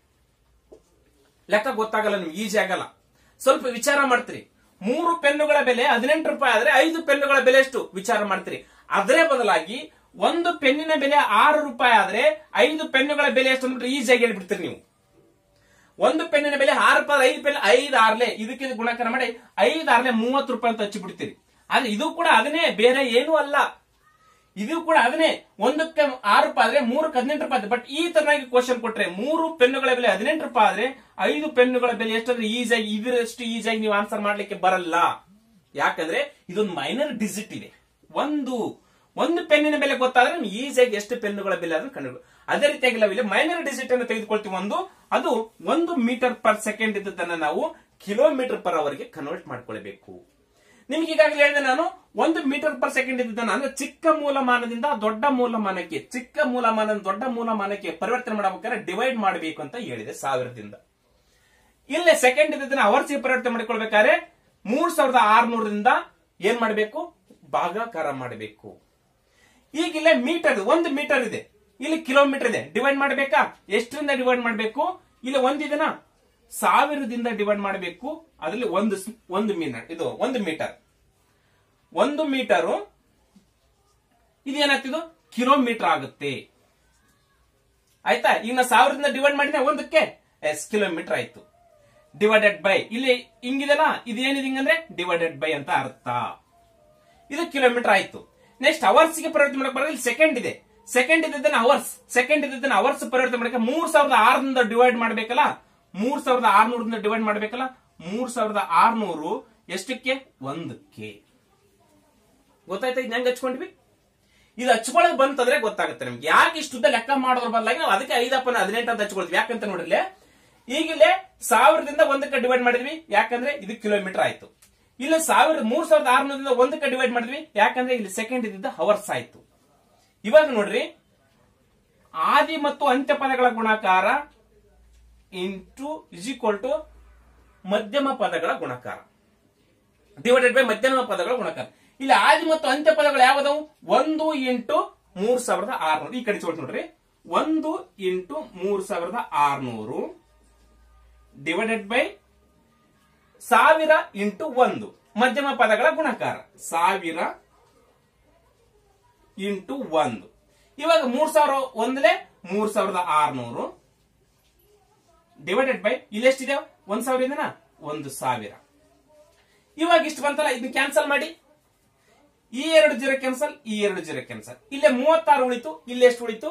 ಲೆಕ್ಕ ಗೊತ್ತಾಗಲ್ಲ ನಿಮ್ಗೆ ಈಜಿ ಆಗಲ್ಲ ಸ್ವಲ್ಪ ವಿಚಾರ ಮಾಡ್ತೀರಿ ಮೂರು ಪೆನ್ನುಗಳ ಬೆಲೆ ಹದಿನೆಂಟು ರೂಪಾಯಿ ಆದ್ರೆ ಐದು ಪೆನ್ನುಗಳ ಬೆಲೆ ಎಷ್ಟು ವಿಚಾರ ಮಾಡ್ತೀರಿ ಅದರ ಬದಲಾಗಿ ಒಂದು ಪೆನ್ನಿನ ಬೆಲೆ ಆರು ರೂಪಾಯಿ ಆದ್ರೆ ಐದು ಪೆನ್ನುಗಳ ಬೆಲೆ ಎಷ್ಟು ಅಂದ್ಬಿಟ್ರೆ ಈಸಿಯಾಗಿ ಹೇಳ್ಬಿಡ್ತೀರಿ ನೀವು ಒಂದು ಪೆನ್ನಿನ ಬೆಲೆ ಆರು ರೂಪಾಯಿ ಐದು ಪೆನ್ ಐದು ಆರ್ಲೆ ಇದಕ್ಕೆ ಗುಣಾಕಾರ ಮಾಡಿ ಐದು ಆರ್ಲೆ ಮೂವತ್ತು ರೂಪಾಯಿ ಅಂತ ಹಚ್ಚಿ ಬಿಡ್ತೀರಿ ಆದ್ರೆ ಇದು ಕೂಡ ಅದನ್ನೇ ಬೇರೆ ಏನೂ ಅಲ್ಲ ಇದು ಕೂಡ ಅದನ್ನೇ ಒಂದಕ್ಕೆ ಆರು ರೂಪಾಯಿ ಆದ್ರೆ ಮೂರಕ್ಕೆ ಹದಿನೆಂಟು ರೂಪಾಯಿ ಬಟ್ ಈ ತರನಾಗಿ ಕ್ವಶನ್ ಕೊಟ್ರೆ ಮೂರು ಪೆನ್ನುಗಳ ಬೆಲೆ ಹದಿನೆಂಟು ರೂಪಾಯಿ ಆದ್ರೆ ಐದು ಪೆನ್ನುಗಳ ಬೆಲೆ ಎಷ್ಟಾದ್ರೆ ಈಸಿಯಾಗಿ ಇದರಷ್ಟು ಈಸಿಯಾಗಿ ನೀವು ಆನ್ಸರ್ ಮಾಡ್ಲಿಕ್ಕೆ ಬರಲ್ಲ ಯಾಕಂದ್ರೆ ಇದೊಂದು ಮೈನರ್ ಡಿಜಿಟ್ ಇದೆ ಒಂದು ಒಂದು ಪೆನ್ನಿನ ಬೆಲೆ ಗೊತ್ತಾದ್ರೆ ನೀವು ಈಸಿಯಾಗಿ ಎಷ್ಟು ಪೆನ್ನುಗಳ ಬೆಲೆ ಅದನ್ನು ಕಂಡು ಅದೇ ರೀತಿಯಾಗಿ ನಾವಿಲ್ಲಿ ಮೈನರ್ ಡಿಜಿಟ್ ಅನ್ನು ತೆಗೆದುಕೊಳ್ತೀವಿ ಒಂದು ಅದು ಒಂದು ಮೀಟರ್ ಪರ್ ಸೆಕೆಂಡ್ ಇದ್ದದನ್ನ ನಾವು ಕಿಲೋಮೀಟರ್ ಪರ್ ಅವರ್ಗೆ ಕನ್ವರ್ಟ್ ಮಾಡ್ಕೊಳ್ಬೇಕು ನಿಮ್ಗೆ ಈಗಾಗಲೇ ಹೇಳಿದೆ ನಾನು ಒಂದು ಮೀಟರ್ ಪರ್ ಸೆಕೆಂಡ್ ಇದ್ದದನ್ನ ಅಂದ್ರೆ ಚಿಕ್ಕ ಮೂಲಮಾನದಿಂದ ದೊಡ್ಡ ಮೂಲಮಾನಕ್ಕೆ ಚಿಕ್ಕ ಮೂಲಮಾನ ದೊಡ್ಡ ಮೂಲಮಾನಕ್ಕೆ ಪರಿವರ್ತನೆ ಮಾಡಬೇಕಾದ್ರೆ ಡಿವೈಡ್ ಮಾಡಬೇಕು ಅಂತ ಹೇಳಿದೆ ಸಾವಿರದಿಂದ ಇಲ್ಲೇ ಸೆಕೆಂಡ್ ಇದ್ದದನ್ನ ಅವರ್ಸಿಗೆ ಪರಿವರ್ತನೆ ಮಾಡಿಕೊಳ್ಬೇಕಾದ್ರೆ ಮೂರ್ ಸಾವಿರದ ಆರ್ನೂರರಿಂದ ಏನ್ ಮಾಡಬೇಕು ಭಾಗಾಕಾರ ಮಾಡಬೇಕು ಈಗ ಇಲ್ಲೇ ಮೀಟರ್ ಒಂದು ಮೀಟರ್ ಇದೆ ಇಲ್ಲಿ ಕಿಲೋಮೀಟರ್ ಇದೆ ಡಿವೈಡ್ ಮಾಡಬೇಕಾ ಎಷ್ಟರಿಂದ ಡಿವೈಡ್ ಮಾಡಬೇಕು ಇಲ್ಲಿ ಒಂದಿದೆನಾ ಸಾವಿರದಿಂದ ಡಿವೈಡ್ ಮಾಡಬೇಕು ಅದರಲ್ಲಿ ಒಂದು ಸ್- ಒಂದು ಮೀಟರ್ ಇದು ಒಂದು ಮೀಟರ್ ಒಂದು ಮೀಟರು ಇದು ಏನಾಗ್ತಿದ್ದು ಕಿಲೋಮೀಟರ್ ಆಗುತ್ತೆ ಆಯ್ತಾ ಈಗ ನಾ ಸಾವಿರದಿಂದ ಡಿವೈಡ್ ಮಾಡಿದ್ರೆ ಒಂದಕ್ಕೆ ಎಸ್ ಕಿಲೋಮೀಟರ್ ಆಯ್ತು ಡಿವೈಡೆಡ್ ಬೈ ಇಲ್ಲಿ ಹಿಂಗಿದೆಲ್ಲ ಇದು ಏನಿದೆ ಹಿಂಗಂದ್ರೆ ಡಿವೈಡೆಡ್ ಬೈ ಅಂತ ಅರ್ಥ ಇದು ಕಿಲೋಮೀಟರ್ ಆಯ್ತು ನೆಕ್ಸ್ಟ್ ಅವರ್ಸ್ ಗೆ ಪರಿವರ್ತನೆ ಮಾಡಕ್ ಬರೋದು ಇಲ್ಲಿ ಸೆಕೆಂಡ್ ಇದೆ ಸೆಕೆಂಡ್ ಇದ್ದದನ್ನ ಅವರ್ಸ್ ಸೆಕೆಂಡ್ ಇದ್ದದನ್ನ ಅವರ್ಸ್ ಪರಿವರ್ತನೆ ಮಾಡಕ್ಕೆ ಮೂರ್ ಸಾವಿರದ ಆರರಿಂದ ಡಿವೈಡ್ ಮಾಡ್ಬೇಕಲ್ಲ ಮೂರ್ ಸಾವಿರದ ಆರ್ನೂರದಿಂದ ಡಿವೈಡ್ ಮಾಡ್ಬೇಕಲ್ಲ ಮೂರ್ ಸಾವಿರದ ಆರ್ನೂರು ಎಷ್ಟಕ್ಕೆ ಒಂದಕ್ಕೆ ಗೊತ್ತಾಯ್ತಾ ಇದು ಹೆಂಗ್ ಹಚ್ಕೊಂಡ್ವಿ ಇದು ಹಚ್ಕೊಳ್ಳೋದು ಬಂತಂದ್ರೆ ಗೊತ್ತಾಗುತ್ತೆ ನಮ್ಗೆ ಯಾಕೆ ಇಷ್ಟುದ್ದ ಲೆಕ್ಕ ಮಾಡೋದ್ರ ಬದಲಾಗಿ ನಾವು ಅದಕ್ಕೆ ಐದಪ್ಪನ ಹದಿನೆಂಟು ಅಂತ ಹಚ್ಕೊಳ್ತೀವಿ ಯಾಕಂತ ನೋಡಿರ್ಲಿ ಈಗಿಲ್ಲೇ ಸಾವಿರದಿಂದ ಒಂದಕ್ಕೆ ಡಿವೈಡ್ ಮಾಡಿದ್ವಿ ಯಾಕಂದ್ರೆ ಇದು ಕಿಲೋಮೀಟರ್ ಆಯ್ತು ಇಲ್ಲಿ ಸಾವಿರ ಮೂರ್ ಸಾವಿರದ ಆರ್ನೂರದಿಂದ ಒಂದಕ್ಕೆ ಡಿವೈಡ್ ಮಾಡಿದ್ವಿ ಯಾಕಂದ್ರೆ ಇಲ್ಲಿ ಸೆಕೆಂಡ್ ಇದ್ದಿದ್ದ ಅವರ್ಸ್ ಆಯ್ತು ಇವಾಗ ನೋಡ್ರಿ ಆದಿ ಮತ್ತು ಅಂತ್ಯ ಪದಗಳ ಗುಣಾಕಾರ ಇಂಟು ಇಸ್ ಈಕ್ವಲ್ ಟು ಮಧ್ಯಮ ಪದಗಳ ಗುಣಾಕಾರ ಡಿವೈಡೆಡ್ ಬೈ ಮಧ್ಯಮ ಪದಗಳ ಗುಣಾಕಾರ ಇಲ್ಲಿ ಆದಿ ಮತ್ತು ಅಂತ್ಯ ಪದಗಳು ಯಾವ್ದವು ಒಂದು ಇಂಟು ಮೂರ್ ಸಾವಿರದ ಆರ್ನೂರು ಈ ಕಡೆ ಇಸ್ಕೊಳ್ತೀನಿ ನೋಡ್ರಿ ಒಂದು ಇಂಟು ಮೂರ್ ಸಾವಿರದ ಆರ್ನೂರು ಡಿವೈಡೆಡ್ ಬೈ ಸಾವಿರ ಇಂಟು ಒಂದು ಮಧ್ಯಮ ಪದಗಳ ಗುಣಾಕಾರ ಸಾವಿರ ಇಂಟು ಒಂದು ಇವಾಗ ಮೂರ್ ಸಾವಿರ ಒಂದಲೇ ಮೂರ್ ಸಾವಿರದ ಆರ್ನೂರು ಡಿವೈಡೆಡ್ ಬೈ ಇಲ್ಲಿ ಎಷ್ಟಿದೆ ಒಂದ್ ಸಾವಿರ ಇದೆನಾ ಒಂದು ಸಾವಿರ ಇವಾಗ ಇಷ್ಟು ಬಂತಲ್ಲ ಇದನ್ನ ಕ್ಯಾನ್ಸಲ್ ಮಾಡಿ ಈ ಎರಡು ಜೀರೋ ಕ್ಯಾನ್ಸಲ್ ಈ ಎರಡು ಜೀರೋ ಕ್ಯಾನ್ಸಲ್ ಇಲ್ಲೇ ಮೂವತ್ತಾರು ಉಳಿತು ಇಲ್ಲಿ ಎಷ್ಟು ಉಳಿತು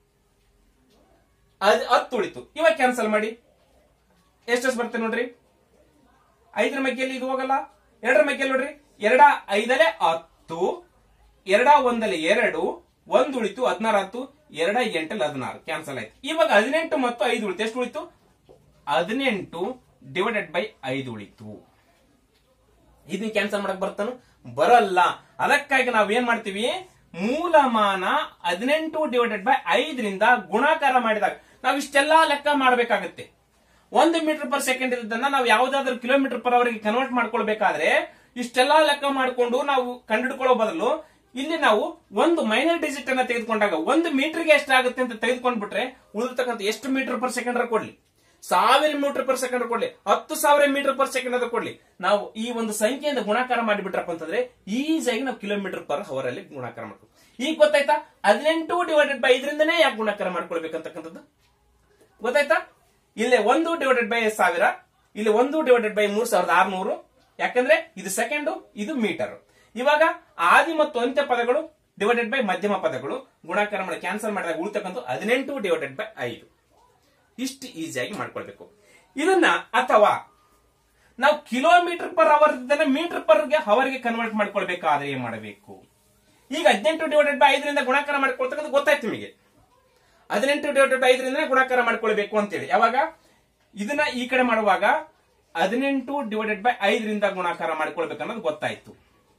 ಅದ್ ಹತ್ತು ಉಳಿತು ಇವಾಗ ಕ್ಯಾನ್ಸಲ್ ಮಾಡಿ ಎಷ್ಟೆಷ್ಟು ಬರುತ್ತೆ ನೋಡ್ರಿ ಐದರ ಮಗ್ಗೆಯಲ್ಲಿ ಇದು ಹೋಗಲ್ಲ ಎರಡರ ಮಗ್ಗೆಯಲ್ಲಿ ನೋಡ್ರಿ ಎರಡ ಐದಲೆ ಹತ್ತು ಎರಡ ಒಂದಲ್ಲಿ ಎರಡು ಒಂದು ಉಳಿತು ಹದಿನಾರು ಹತ್ತು ಎರಡ ಎಂಟಲ್ಲಿ ಹದಿನಾರು ಕ್ಯಾನ್ಸಲ್ ಆಯ್ತು ಇವಾಗ ಹದಿನೆಂಟು ಮತ್ತು ಐದು ಉಳಿತು ಎಷ್ಟು ಉಳಿತು ಹದಿನೆಂಟು ಡಿವೈಡೆಡ್ ಬೈ ಐದು ಉಳಿತು ಇದನ್ನ ಕ್ಯಾನ್ಸಲ್ ಮಾಡಕ್ ಬರ್ತಾನು ಬರಲ್ಲ ಅದಕ್ಕಾಗಿ ನಾವ್ ಏನ್ ಮಾಡ್ತೀವಿ ಮೂಲಮಾನ ಹದಿನೆಂಟು ಡಿವೈಡೆಡ್ ಬೈ ಐದರಿಂದ ಗುಣಾಕಾರ ಮಾಡಿದಾಗ ನಾವು ಇಷ್ಟೆಲ್ಲಾ ಲೆಕ್ಕ ಮಾಡಬೇಕಾಗತ್ತೆ ಒಂದು ಮೀಟರ್ ಪರ್ ಸೆಕೆಂಡ್ ಇದ್ದನ್ನ ನಾವು ಯಾವ್ದಾದ್ರು ಕಿಲೋಮೀಟರ್ ಪರ್ ಅವರಿಗೆ ಕನ್ವರ್ಟ್ ಮಾಡ್ಕೊಳ್ಬೇಕಾದ್ರೆ ಇಷ್ಟೆಲ್ಲಾ ಲೆಕ್ಕ ಮಾಡಿಕೊಂಡು ನಾವು ಕಂಡುಹಿಡ್ಕೊಳ್ಳೋ ಬದಲು ಇಲ್ಲಿ ನಾವು ಒಂದು ಮೈನರ್ ಡಿಜಿಟ್ ಅನ್ನ ತೆಗೆದುಕೊಂಡಾಗ ಒಂದು ಮೀಟರ್ಗೆ ಎಷ್ಟಾಗುತ್ತೆ ಅಂತ ತೆಗೆದುಕೊಂಡ್ಬಿಟ್ರೆ ಉಳಿದತಕ್ಕಂಥ ಎಷ್ಟು ಮೀಟರ್ ಪರ್ ಸೆಕೆಂಡ್ ಕೊಡ್ಲಿ ಸಾವಿರ ಮೀಟರ್ ಪರ್ ಸೆಕೆಂಡ್ ಕೊಡ್ಲಿ ಹತ್ತು ಸಾವಿರ ಮೀಟರ್ ಪರ್ ಸೆಕೆಂಡ್ ಅದ ಕೊಡ್ಲಿ ನಾವು ಈ ಒಂದು ಸಂಖ್ಯೆಯಿಂದ ಗುಣಾಕಾರ ಮಾಡಿಬಿಟ್ರಪ್ಪ ಅಂತಂದ್ರೆ ಈಸಿಯಾಗಿ ನಾವು ಕಿಲೋಮೀಟರ್ ಪರ್ ಅವರ್ ಅಲ್ಲಿ ಗುಣಾಕಾರ ಮಾಡ್ತೀವಿ ಈಗ ಗೊತ್ತಾಯ್ತಾ ಹದಿನೆಂಟು ಡಿವೈಡೆಡ್ ಬೈ ಐದರಿಂದನೇ ಯಾಕೆ ಗುಣಾಕಾರ ಮಾಡ್ಕೊಳ್ಬೇಕಂತಕ್ಕಂಥದ್ದು ಗೊತ್ತಾಯ್ತಾ ಇಲ್ಲಿ ಒಂದು ಡಿವೈಡೆಡ್ ಬೈ ಸಾವಿರ ಇಲ್ಲಿ ಒಂದು ಡಿವೈಡೆಡ್ ಬೈ ಮೂರ್ ಸಾವಿರದ ಆರ್ನೂರು ಯಾಕಂದ್ರೆ ಇದು ಸೆಕೆಂಡ್ ಇದು ಮೀಟರ್ ಇವಾಗ ಆದಿ ಮತ್ತು ಅಂತ್ಯ ಪದಗಳು ಡಿವೈಡೆಡ್ ಬೈ ಮಧ್ಯಮ ಪದಗಳು ಗುಣಾಕಾರ ಮಾಡಿ ಕ್ಯಾನ್ಸಲ್ ಮಾಡಿದಾಗ ಉಳಿತಕ್ಕಂಥ ಹದಿನೆಂಟು ಡಿವೈಡೆಡ್ ಬೈ ಐದು ಇಷ್ಟು ಈಸಿಯಾಗಿ ಮಾಡ್ಕೊಳ್ಬೇಕು ಇದನ್ನ ಅಥವಾ ನಾವು kilometre per hour metre per ಗೆ ಅವರ್ಗೆ ಕನ್ವರ್ಟ್ ಮಾಡ್ಕೊಳ್ಬೇಕಾದ್ರೆ ಏನ್ ಮಾಡಬೇಕು ಈಗ ಹದಿನೆಂಟು ಡಿವೈಡೆಡ್ ಬೈ ಐದರಿಂದ ಗುಣಾಕಾರ ಮಾಡ್ಕೊಳ್ತಕ್ಕಂಥ ಗೊತ್ತಾಯ್ತು ನಿಮಗೆ ಹದಿನೆಂಟು ಡಿವೈಡೆಡ್ ಬೈ ಐದರಿಂದ ಗುಣಾಕಾರ ಮಾಡ್ಕೊಳ್ಬೇಕು ಅಂತೇಳಿ ಯಾವಾಗ ಇದನ್ನ ಈ ಕಡೆ ಮಾಡುವಾಗ ಹದಿನೆಂಟು ಡಿವೈಡೆಡ್ ಬೈ ಐದರಿಂದ ಗುಣಾಕಾರ ಮಾಡ್ಕೊಳ್ಬೇಕು ಅನ್ನೋದು ಗೊತ್ತಾಯ್ತು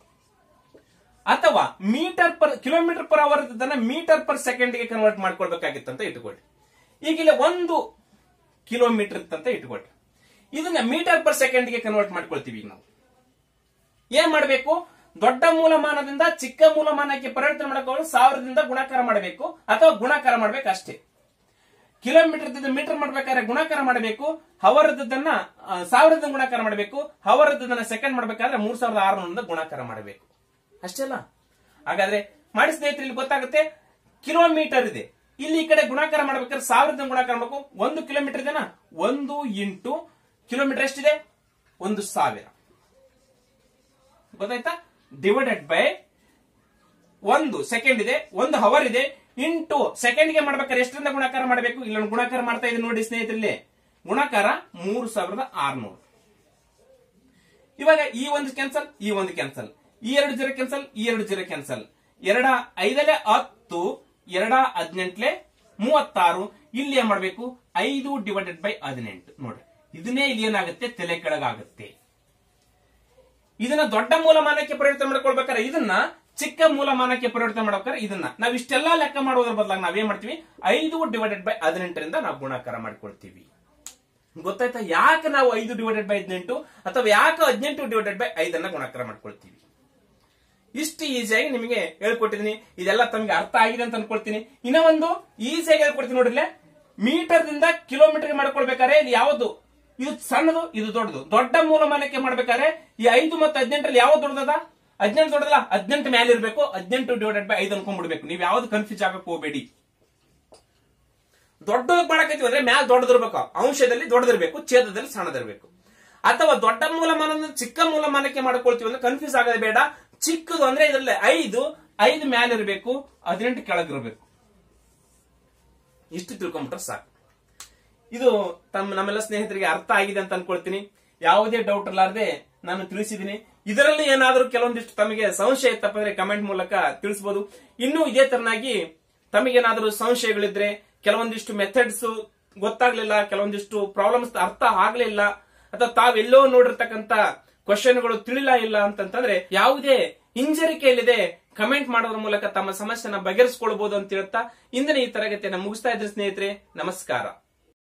ಅಥವಾ metre per kilometre per hour ಇದನ್ನ ಮೀಟರ್ ಪರ್ ಸೆಕೆಂಡ್ ಗೆ ಕನ್ವರ್ಟ್ ಮಾಡ್ಕೊಳ್ಬೇಕಾಗಿತ್ತು ಅಂತ ಇಟ್ಕೊಳ್ಳಿ ಈಗ ಇಲ್ಲಿ ಒಂದು ಕಿಲೋಮೀಟರ್ ಇತ್ತಂತ ಇಟ್ಕೊಳ್ಳಿ ಇದನ್ನ ಮೀಟರ್ ಪರ್ ಸೆಕೆಂಡ್ ಗೆ ಕನ್ವರ್ಟ್ ಮಾಡ್ಕೊಳ್ತೀವಿ ಈಗ ನಾವು ಏನ್ ಮಾಡಬೇಕು ದೊಡ್ಡ ಮೂಲಮಾನದಿಂದ ಚಿಕ್ಕ ಮೂಲಮಾನಕ್ಕೆ ಪರಿವರ್ತನೆ ಮಾಡಕ್ಕೆ ಸಾವಿರದಿಂದ ಗುಣಾಕಾರ ಮಾಡಬೇಕು ಅಥವಾ ಗುಣಾಕಾರ ಮಾಡ್ಬೇಕು ಅಷ್ಟೇ ಕಿಲೋಮೀಟರ್ ಮೀಟರ್ ಮಾಡ್ಬೇಕಾದ್ರೆ ಗುಣಾಕಾರ ಮಾಡಬೇಕು ಹವರ್ ಇದ್ದದನ್ನ ಆ, ಸಾವಿರದ ಗುಣಾಕಾರ ಮಾಡಬೇಕು ಹವರ್ ಇದ್ದದನ್ನ ಸೆಕೆಂಡ್ ಮಾಡ್ಬೇಕಾದ್ರೆ ಮೂರ್ ಸಾವಿರದ ಆರುನೂರಿಂದ ಗುಣಾಕಾರ ಮಾಡಬೇಕು ಅಷ್ಟೇ ಅಲ್ಲ ಹಾಗಾದ್ರೆ ಮಾಡಿ ಸ್ನೇಹಿತರೆ ಇಲ್ಲಿ ಗೊತ್ತಾಗುತ್ತೆ ಕಿಲೋಮೀಟರ್ ಇದೆ ಇಲ್ಲಿ ಈ ಕಡೆ ಗುಣಾಕಾರ ಮಾಡ್ಬೇಕಾದ್ರೆ ಸಾವಿರದ ಗುಣಾಕಾರ ಮಾಡಬೇಕು ಒಂದು ಕಿಲೋಮೀಟರ್ ಇದೆನಾ ಒಂದು ಇಂಟು ಕಿಲೋಮೀಟರ್ ಎಷ್ಟಿದೆ ಒಂದು ಸಾವಿರ ಗೊತ್ತಾಯ್ತಾ ಡಿವೈಡೆಡ್ ಬೈ ಒಂದು ಸೆಕೆಂಡ್ ಇದೆ ಒಂದು ಹವರ್ ಇದೆ ಇಂಟು ಸೆಕೆಂಡ್ ಗೆ ಮಾಡ್ಬೇಕಾದ್ರೆ ಎಷ್ಟರಿಂದ ಗುಣಾಕಾರ ಮಾಡಬೇಕು ಇಲ್ಲೊಂದು ಗುಣಾಕಾರ ಮಾಡ್ತಾ ಇದೆ ನೋಡಿ ಸ್ನೇಹಿತರಲ್ಲಿ ಗುಣಾಕಾರ ಮೂರು ಸಾವಿರದ ಆರ್ನೂರು ಇವಾಗ ಈ ಒಂದು ಕ್ಯಾನ್ಸಲ್ ಈ ಒಂದು ಕ್ಯಾನ್ಸಲ್ ಈ ಎರಡು ಜೀರೋ ಕ್ಯಾನ್ಸಲ್ ಈ ಎರಡು ಜೀರೋ ಕ್ಯಾನ್ಸಲ್ ಎರಡ ಐದಲೆ ಹತ್ತು ಎರಡ ಹದಿನೆಂಟ್ಲೆ ಮೂವತ್ತಾರು ಇಲ್ಲಿ ಏನ್ ಮಾಡ್ಬೇಕು ಐದು ಡಿವೈಡೆಡ್ ಬೈ ಹದಿನೆಂಟು ನೋಡ್ರಿ ಇದನ್ನೇ ಇಲ್ಲಿ ಏನಾಗುತ್ತೆ ತಲೆ ಕೆಳಗಾಗುತ್ತೆ ಇದನ್ನ ದೊಡ್ಡ ಮೂಲಮಾನಕ್ಕೆ ಪರಿವರ್ತನೆ ಮಾಡ್ಕೊಳ್ಬೇಕಾದ್ರೆ ಇದನ್ನ ಚಿಕ್ಕ ಮೂಲಮಾನಕ್ಕೆ ಪರಿವರ್ತನೆ ಮಾಡ್ಬೇಕಾದ್ರೆ ಇದನ್ನ ನಾವ್ ಇಷ್ಟೆಲ್ಲ ಲೆಕ್ಕ ಮಾಡೋದ್ರ ಬದಲಾಗಿ ನಾವೇನ್ ಮಾಡ್ತೀವಿ ಐದು ಡಿವೈಡೆಡ್ ಬೈ ಹದಿನೆಂಟರಿಂದ ನಾವು ಗುಣಾಕಾರ ಮಾಡ್ಕೊಳ್ತೀವಿ ಗೊತ್ತಾಯ್ತಾ ಯಾಕೆ ನಾವು ಐದು ಡಿವೈಡೆಡ್ ಬೈ ಹದಿನೆಂಟು ಅಥವಾ ಯಾಕೆ ಹದಿನೆಂಟು ಡಿವೈಡೆಡ್ ಬೈ ಐದನ್ನ ಗುಣಾಕಾರ ಮಾಡ್ಕೊಳ್ತೀವಿ ಇಷ್ಟು ಈಸಿಯಾಗಿ ನಿಮಗೆ ಹೇಳ್ಕೊಟ್ಟಿದ್ದೀನಿ ಇದೆಲ್ಲ ತಮಗೆ ಅರ್ಥ ಆಗಿದೆ ಅಂತ ಅನ್ಕೊಳ್ತೀನಿ ಇನ್ನ ಒಂದು ಈಸಿಯಾಗಿ ಹೇಳ್ಕೊಡ್ತೀನಿ ನೋಡ್ರಿಲೆ ಮೀಟರ್ ದಿಂದ ಕಿಲೋಮೀಟರ್ ಮಾಡ್ಕೊಳ್ಬೇಕಾದ್ರೆ ಇದು ಯಾವುದು ಇದು ಸಣ್ಣದು ಇದು ದೊಡ್ಡದು ದೊಡ್ಡ ಮೂಲಮಾನಕ್ಕೆ ಮಾಡ್ಬೇಕಾದ್ರೆ ಈ ಐದು ಮತ್ತು ಹದಿನೆಂಟರಲ್ಲಿ ಯಾವ್ದು ದೊಡ್ಡದ ಹದಿನೆಂಟು ದೊಡ್ಡದಲ್ಲ ಹದಿನೆಂಟು ಮೇಲೆ ಇರಬೇಕು ಹದಿನೆಂಟು ಡಿವೈಡೆಡ್ ಬೈ ಐದು ಅನ್ಕೊಂಡ್ಬಿಡ್ಬೇಕು ನೀವು ಯಾವ್ದು ಕನ್ಫ್ಯೂಸ್ ಆಗಕ್ಕೆ ಹೋಗಬೇಡಿ ದೊಡ್ಡದಕ್ಕೆ ಮಾಡಕತ್ತೀವಿ ಅಂದ್ರೆ ಮ್ಯಾಲ ದೊಡ್ಡದಿರ್ಬೇಕು ಅಂಶದಲ್ಲಿ ದೊಡ್ಡದಿರ್ಬೇಕು ಛೇದದಲ್ಲಿ ಸಣ್ಣದಿರ್ಬೇಕು ಅಥವಾ ದೊಡ್ಡ ಮೂಲಮಾನ ಚಿಕ್ಕ ಮೂಲಮಾನಕ್ಕೆ ಮಾಡ್ಕೊಳ್ತೀವಿ ಅಂದ್ರೆ ಕನ್ಫ್ಯೂಸ್ ಆಗೋದು ಬೇಡ ಚಿಕ್ಕದು ಅಂದ್ರೆ ಇದರಲ್ಲಿ ಐದು ಐದು ಮ್ಯಾಲ ಇರಬೇಕು ಹದಿನೆಂಟು ಕೆಳಗಿರ್ಬೇಕು ಇಷ್ಟು ತಿಳ್ಕೊಂಬಿಟ್ರೆ ಸಾಕು ಇದು ತಮ್ಮ ನಮ್ಮೆಲ್ಲ ಸ್ನೇಹಿತರಿಗೆ ಅರ್ಥ ಆಗಿದೆ ಅಂತ ಅನ್ಕೊಳ್ತೀನಿ ಯಾವುದೇ ಡೌಟ್ ಇರಲಾರ್ದೆ ನಾನು ತಿಳಿಸಿದ್ದೀನಿ ಇದರಲ್ಲಿ ಏನಾದರೂ ಕೆಲವೊಂದಿಷ್ಟು ತಮಗೆ ಸಂಶಯ ಇತ್ತಪ್ಪ ಅಂದ್ರೆ ಕಮೆಂಟ್ ಮೂಲಕ ತಿಳಿಸಬಹುದು ಇನ್ನು ಇದೇ ತರನಾಗಿ ತಮಗೇನಾದರೂ ಸಂಶಯಗಳಿದ್ರೆ ಕೆಲವೊಂದಿಷ್ಟು ಮೆಥಡ್ಸ್ ಗೊತ್ತಾಗ್ಲಿಲ್ಲ ಕೆಲವೊಂದಿಷ್ಟು ಪ್ರಾಬ್ಲಮ್ಸ್ ಅರ್ಥ ಆಗ್ಲಿಲ್ಲ ಅಥವಾ ತಾವೆಲ್ಲೋ ನೋಡಿರ್ತಕ್ಕಂತ ಕ್ವಶನ್ಗಳು ತಿಳಿಲ್ಲ ಇಲ್ಲ ಅಂತಂತಂದ್ರೆ ಯಾವುದೇ ಹಿಂಜರಿಕೆ ಇಲ್ಲದೆ ಕಮೆಂಟ್ ಮಾಡೋದ್ರ ಮೂಲಕ ತಮ್ಮ ಸಮಸ್ಯೆನ ಬಗೆಹರಿಸಿಕೊಳ್ಬಹುದು ಅಂತ ಹೇಳ್ತಾ ಇಂದಿನ ಈ ತರಗತಿಯನ್ನು ಮುಗಿಸ್ತಾ ಇದ್ರೆ ಸ್ನೇಹಿತರೆ ನಮಸ್ಕಾರ